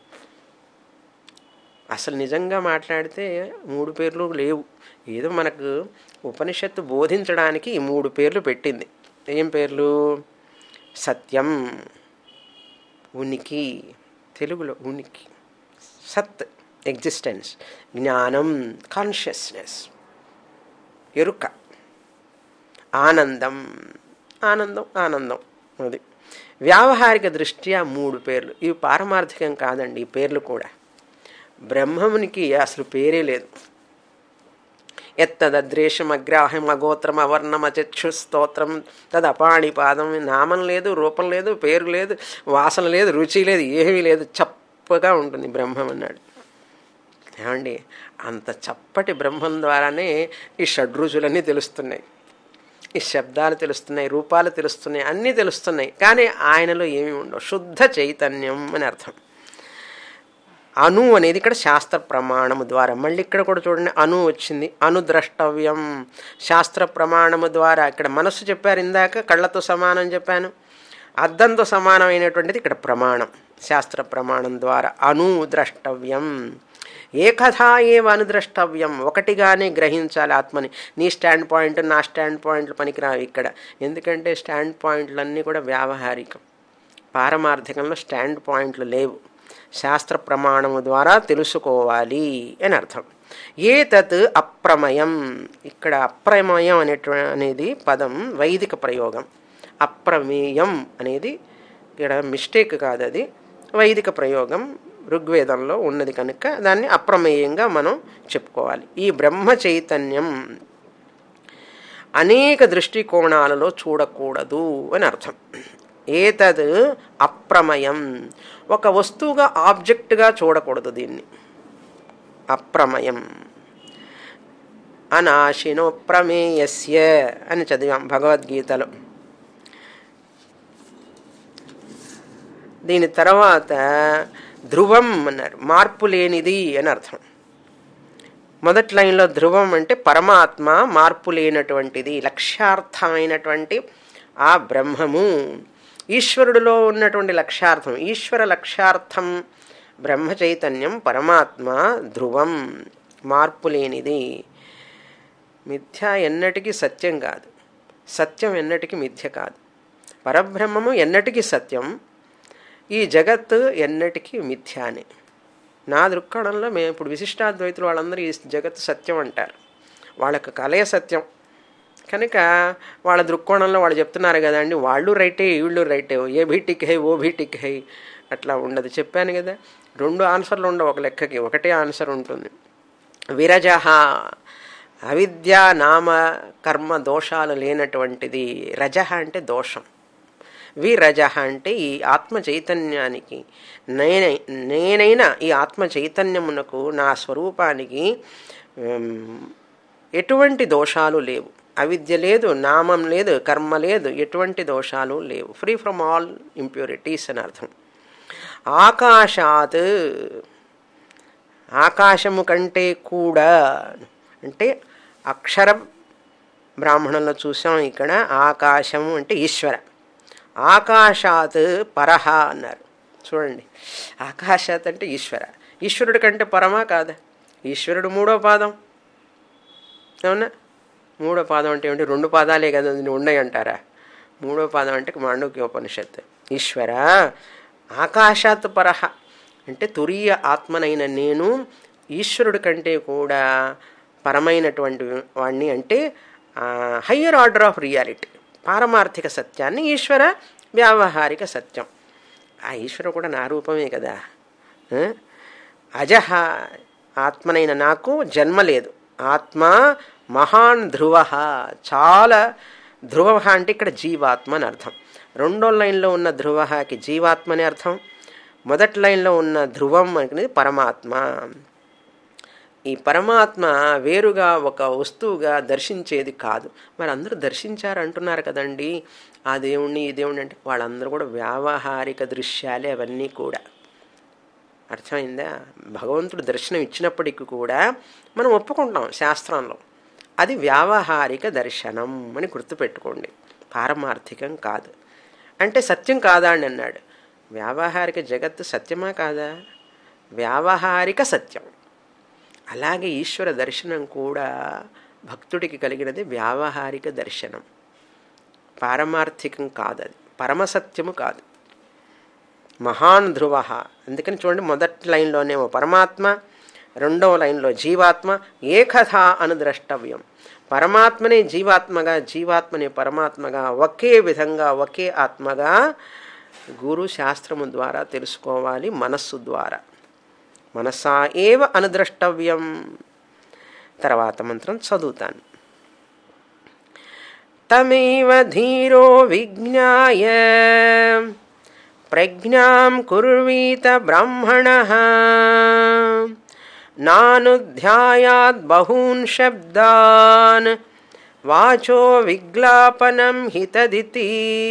అసలు నిజంగా మాట్లాడితే మూడు పేర్లు లేవు ఏదో మనకు ఉపనిషత్తు బోధించడానికి ఈ మూడు పేర్లు పెట్టింది ఏం పేర్లు సత్యం ఉనికి తెలుగులో ఉనికి సత్ ఎగ్జిస్టెన్స్ జ్ఞానం కాన్షియస్నెస్ ఎరుక ఆనందం ఆనందం ఆనందం అది వ్యావహారిక దృష్ట్యా మూడు పేర్లు ఇవి పారమార్థికం కాదండి ఈ పేర్లు కూడా బ్రహ్మమునికి అసలు పేరే లేదు ఎత్తదద్రేషం అగ్రాహం అగోత్రం అవర్ణం అచక్షు స్తోత్రం తదపాణిపాదం నామం లేదు రూపం లేదు పేరు లేదు వాసన లేదు రుచి లేదు ఏమీ లేదు చప్పగా ఉంటుంది బ్రహ్మం అన్నాడు ఏమండి అంత చప్పటి బ్రహ్మం ద్వారానే ఈ షడ్రుచులన్నీ తెలుస్తున్నాయి ఈ శబ్దాలు తెలుస్తున్నాయి రూపాలు తెలుస్తున్నాయి అన్నీ తెలుస్తున్నాయి కానీ ఆయనలో ఏమీ ఉండవు శుద్ధ చైతన్యం అని అర్థం అణు అనేది ఇక్కడ శాస్త్ర ప్రమాణము ద్వారా మళ్ళీ ఇక్కడ కూడా చూడండి అణు వచ్చింది అనుద్రష్టవ్యం శాస్త్ర ప్రమాణము ద్వారా ఇక్కడ మనస్సు చెప్పారు ఇందాక కళ్ళతో సమానం చెప్పాను అద్దంతో సమానమైనటువంటిది ఇక్కడ ప్రమాణం శాస్త్ర ప్రమాణం ద్వారా అణు ద్రష్టవ్యం ఏకథా ఏవ అనుద్రష్టవ్యం ఒకటిగానే గ్రహించాలి ఆత్మని నీ స్టాండ్ పాయింట్ నా స్టాండ్ పాయింట్లు పనికిరావు ఇక్కడ ఎందుకంటే స్టాండ్ పాయింట్లన్నీ కూడా వ్యావహారికం పారమార్థికంలో స్టాండ్ పాయింట్లు లేవు శాస్త్ర ప్రమాణము ద్వారా తెలుసుకోవాలి అని అర్థం ఏ తత్ అప్రమయం ఇక్కడ అప్రమయం అనేటు అనేది పదం వైదిక ప్రయోగం అప్రమేయం అనేది ఇక్కడ మిస్టేక్ కాదు అది వైదిక ప్రయోగం ఋగ్వేదంలో ఉన్నది కనుక దాన్ని అప్రమేయంగా మనం చెప్పుకోవాలి ఈ బ్రహ్మ చైతన్యం అనేక దృష్టికోణాలలో చూడకూడదు అని అర్థం ఏతద్ అప్రమయం ఒక వస్తువుగా ఆబ్జెక్ట్గా చూడకూడదు దీన్ని అప్రమయం అనాశినో ప్రమేయస్య అని చదివాం భగవద్గీతలో దీని తర్వాత ధ్రువం అన్నారు మార్పు లేనిది అని అర్థం మొదటి లైన్లో ధ్రువం అంటే పరమాత్మ మార్పు లేనటువంటిది లక్ష్యార్థమైనటువంటి ఆ బ్రహ్మము ఈశ్వరుడిలో ఉన్నటువంటి లక్ష్యార్థం ఈశ్వర లక్ష్యార్థం బ్రహ్మ చైతన్యం పరమాత్మ ధ్రువం మార్పు లేనిది మిథ్య ఎన్నటికీ సత్యం కాదు సత్యం ఎన్నటికీ మిథ్య కాదు పరబ్రహ్మము ఎన్నటికీ సత్యం ఈ జగత్తు ఎన్నటికీ మిథ్యానే నా దృక్కోణంలో మేము ఇప్పుడు విశిష్టాద్వైతులు వాళ్ళందరూ ఈ జగత్తు సత్యం అంటారు వాళ్ళకి కలయ సత్యం కనుక వాళ్ళ దృక్కోణంలో వాళ్ళు చెప్తున్నారు కదండి వాళ్ళు రైటే వీళ్ళు రైటే ఏ భీటిక్ హై ఓ భీటిక్ హై అట్లా ఉండదు చెప్పాను కదా రెండు ఆన్సర్లు ఉండవు ఒక లెక్కకి ఒకటే ఆన్సర్ ఉంటుంది విరజహ అవిద్య నామ కర్మ దోషాలు లేనటువంటిది రజహ అంటే దోషం విరజహ అంటే ఈ ఆత్మ చైతన్యానికి నేనై నేనైన ఈ ఆత్మ చైతన్యమునకు నా స్వరూపానికి ఎటువంటి దోషాలు లేవు అవిద్య లేదు నామం లేదు కర్మ లేదు ఎటువంటి దోషాలు లేవు ఫ్రీ ఫ్రమ్ ఆల్ ఇంప్యూరిటీస్ అని అర్థం ఆకాశాత్ ఆకాశము కంటే కూడా అంటే అక్షర బ్రాహ్మణంలో చూసాం ఇక్కడ ఆకాశము అంటే ఈశ్వర ఆకాశాత్ పరహ అన్నారు చూడండి ఆకాశాత్ అంటే ఈశ్వర ఈశ్వరుడి కంటే పరమా కాదా ఈశ్వరుడు మూడో పాదం ఏమన్నా మూడో పాదం అంటే ఏమిటి రెండు పాదాలే కదా ఉన్నాయి అంటారా మూడో పాదం అంటే మాండవ్య ఉపనిషత్తు ఈశ్వర ఆకాశాత్ పరహ అంటే తురీయ ఆత్మనైన నేను ఈశ్వరుడి కంటే కూడా పరమైనటువంటి వాణ్ణి అంటే హయ్యర్ ఆర్డర్ ఆఫ్ రియాలిటీ పారమార్థిక సత్యాన్ని ఈశ్వర వ్యావహారిక సత్యం ఆ ఈశ్వరు కూడా నా రూపమే కదా అజహ ఆత్మనైన నాకు జన్మ లేదు ఆత్మ మహాన్ ధ్రువ చాలా ధ్రువ అంటే ఇక్కడ జీవాత్మ అని అర్థం రెండో లైన్లో ఉన్న ధ్రువకి జీవాత్మ అని అర్థం మొదటి లైన్లో ఉన్న ధ్రువం అనేది పరమాత్మ ఈ పరమాత్మ వేరుగా ఒక వస్తువుగా దర్శించేది కాదు మరి అందరూ దర్శించారు అంటున్నారు కదండి ఆ దేవుణ్ణి ఈ దేవుణ్ణి అంటే వాళ్ళందరూ కూడా వ్యావహారిక దృశ్యాలే అవన్నీ కూడా అర్థమైందా భగవంతుడు దర్శనం ఇచ్చినప్పటికీ కూడా మనం ఒప్పుకుంటాం శాస్త్రంలో అది వ్యావహారిక దర్శనం అని గుర్తుపెట్టుకోండి పారమార్థికం కాదు అంటే సత్యం కాదా అని అన్నాడు వ్యావహారిక జగత్తు సత్యమా కాదా వ్యావహారిక సత్యం అలాగే ఈశ్వర దర్శనం కూడా భక్తుడికి కలిగినది వ్యావహారిక దర్శనం పారమార్థికం కాదు అది పరమసత్యము కాదు మహాన్ ధ్రువ అందుకని చూడండి మొదటి లైన్లోనేమో పరమాత్మ రెండవ లైన్లో జీవాత్మ ఏకథ అనుద్రష్టవ్యం పరమాత్మనే జీవాత్మగా జీవాత్మనే పరమాత్మగా ఒకే విధంగా ఒకే ఆత్మగా గురు శాస్త్రము ద్వారా తెలుసుకోవాలి మనస్సు ద్వారా మనసా ఏవ అనుద్రష్టవ్యం తర్వాత మంత్రం చదువుతాను తమేవ ధీరో విజ్ఞాయ ప్రజ్ఞాం కుర్వీత బ్రాహ్మణ నానుధ్యాయాద్ బహూన్ శబ్దాన్ వాచో విగ్లాపనం హితదితి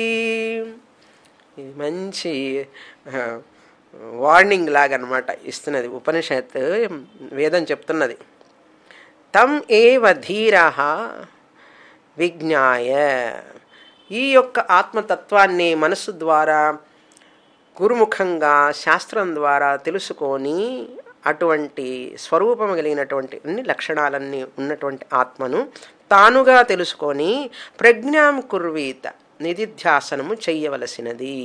ఇది మంచి వార్నింగ్ లాగా అనమాట ఇస్తున్నది ఉపనిషత్ వేదం చెప్తున్నది తం ఏవ ధీర విజ్ఞాయ ఈ యొక్క ఆత్మతత్వాన్ని మనస్సు ద్వారా గురుముఖంగా శాస్త్రం ద్వారా తెలుసుకొని అటువంటి స్వరూపం కలిగినటువంటి అన్ని లక్షణాలన్నీ ఉన్నటువంటి ఆత్మను తానుగా తెలుసుకొని ప్రజ్ఞాం కుర్వీత నిధిధ్యాసనము చెయ్యవలసినది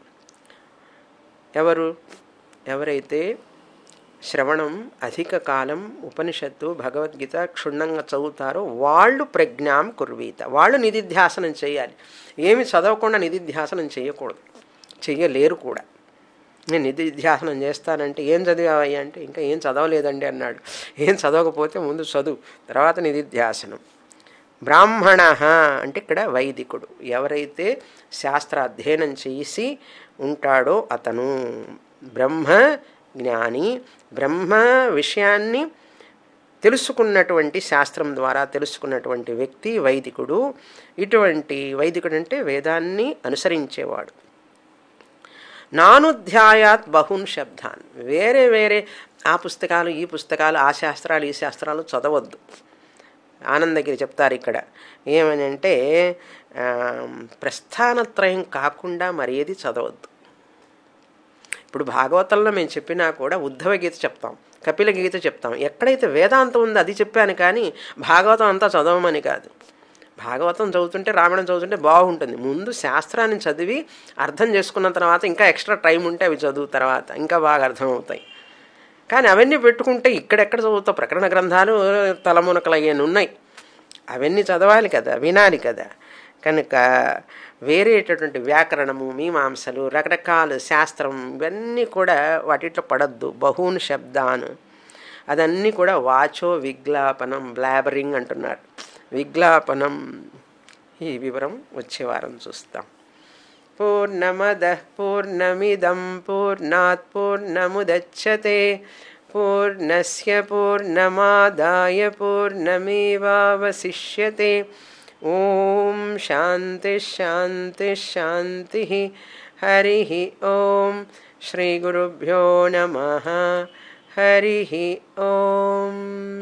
ఎవరు ఎవరైతే శ్రవణం అధిక కాలం ఉపనిషత్తు భగవద్గీత క్షుణ్ణంగా చదువుతారో వాళ్ళు ప్రజ్ఞాం కుర్వీత వాళ్ళు నిధిధ్యాసనం చేయాలి ఏమి చదవకుండా నిధిధ్యాసనం చేయకూడదు చెయ్యలేరు కూడా నేను నిధిధ్యాసనం చేస్తానంటే ఏం చదివావయ్యా అంటే ఇంకా ఏం చదవలేదండి అన్నాడు ఏం చదవకపోతే ముందు చదువు తర్వాత నిధిధ్యాసనం బ్రాహ్మణ అంటే ఇక్కడ వైదికుడు ఎవరైతే శాస్త్ర అధ్యయనం చేసి ఉంటాడో అతను బ్రహ్మ జ్ఞాని బ్రహ్మ విషయాన్ని తెలుసుకున్నటువంటి శాస్త్రం ద్వారా తెలుసుకున్నటువంటి వ్యక్తి వైదికుడు ఇటువంటి వైదికుడు అంటే వేదాన్ని అనుసరించేవాడు నానుధ్యాయాత్ బహున్ శబ్దాన్ వేరే వేరే ఆ పుస్తకాలు ఈ పుస్తకాలు ఆ శాస్త్రాలు ఈ శాస్త్రాలు చదవద్దు ఆనందగిరి చెప్తారు ఇక్కడ ఏమని అంటే ఆ, ప్రస్థానత్రయం కాకుండా మరేది చదవద్దు ఇప్పుడు భాగవతంలో మేము చెప్పినా కూడా ఉద్ధవ గీత చెప్తాం కపిల గీత చెప్తాం ఎక్కడైతే వేదాంతం ఉందో అది చెప్పాను కానీ భాగవతం అంతా చదవమని కాదు భాగవతం చదువుతుంటే రామాయణం చదువుతుంటే బాగుంటుంది ముందు శాస్త్రాన్ని చదివి అర్థం చేసుకున్న తర్వాత ఇంకా ఎక్స్ట్రా టైం ఉంటే అవి చదువు తర్వాత ఇంకా బాగా అర్థమవుతాయి కానీ అవన్నీ పెట్టుకుంటే ఇక్కడెక్కడ చదువుతావు ప్రకరణ గ్రంథాలు తలమునకలు అయ్యాన్ని ఉన్నాయి అవన్నీ చదవాలి కదా వినాలి కదా కనుక వేరేటటువంటి వ్యాకరణము మీమాంసలు రకరకాల శాస్త్రం ఇవన్నీ కూడా వాటిట్లో పడద్దు బహూన్ శబ్దాను అదన్నీ కూడా వాచో విజ్ఞాపనం బ్లాబరింగ్ అంటున్నారు విజ్ఞాపనం ఈ వివరం వచ్చే వారం చూస్తాం పూర్ణమద పూర్ణమిదం పూర్ణాత్ పూర్ణముదచ్చతే పూర్ణస్య పూర్ణమాదాయ పూర్ణమేవావశిష్యతే ఓం శాంతి శాంతి శాంతి హరి ఓం శ్రీ గురుభ్యో నమ హరి ఓం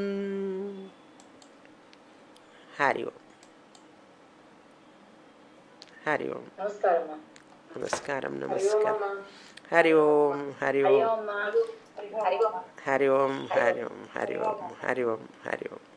హరి ఓం హరి ఓం నమస్కారం నమస్కారం నమస్కారం హరి ఓం హరి ఓం హరి ఓం హరి ఓం హరి ఓం హరి ఓం హరి ఓం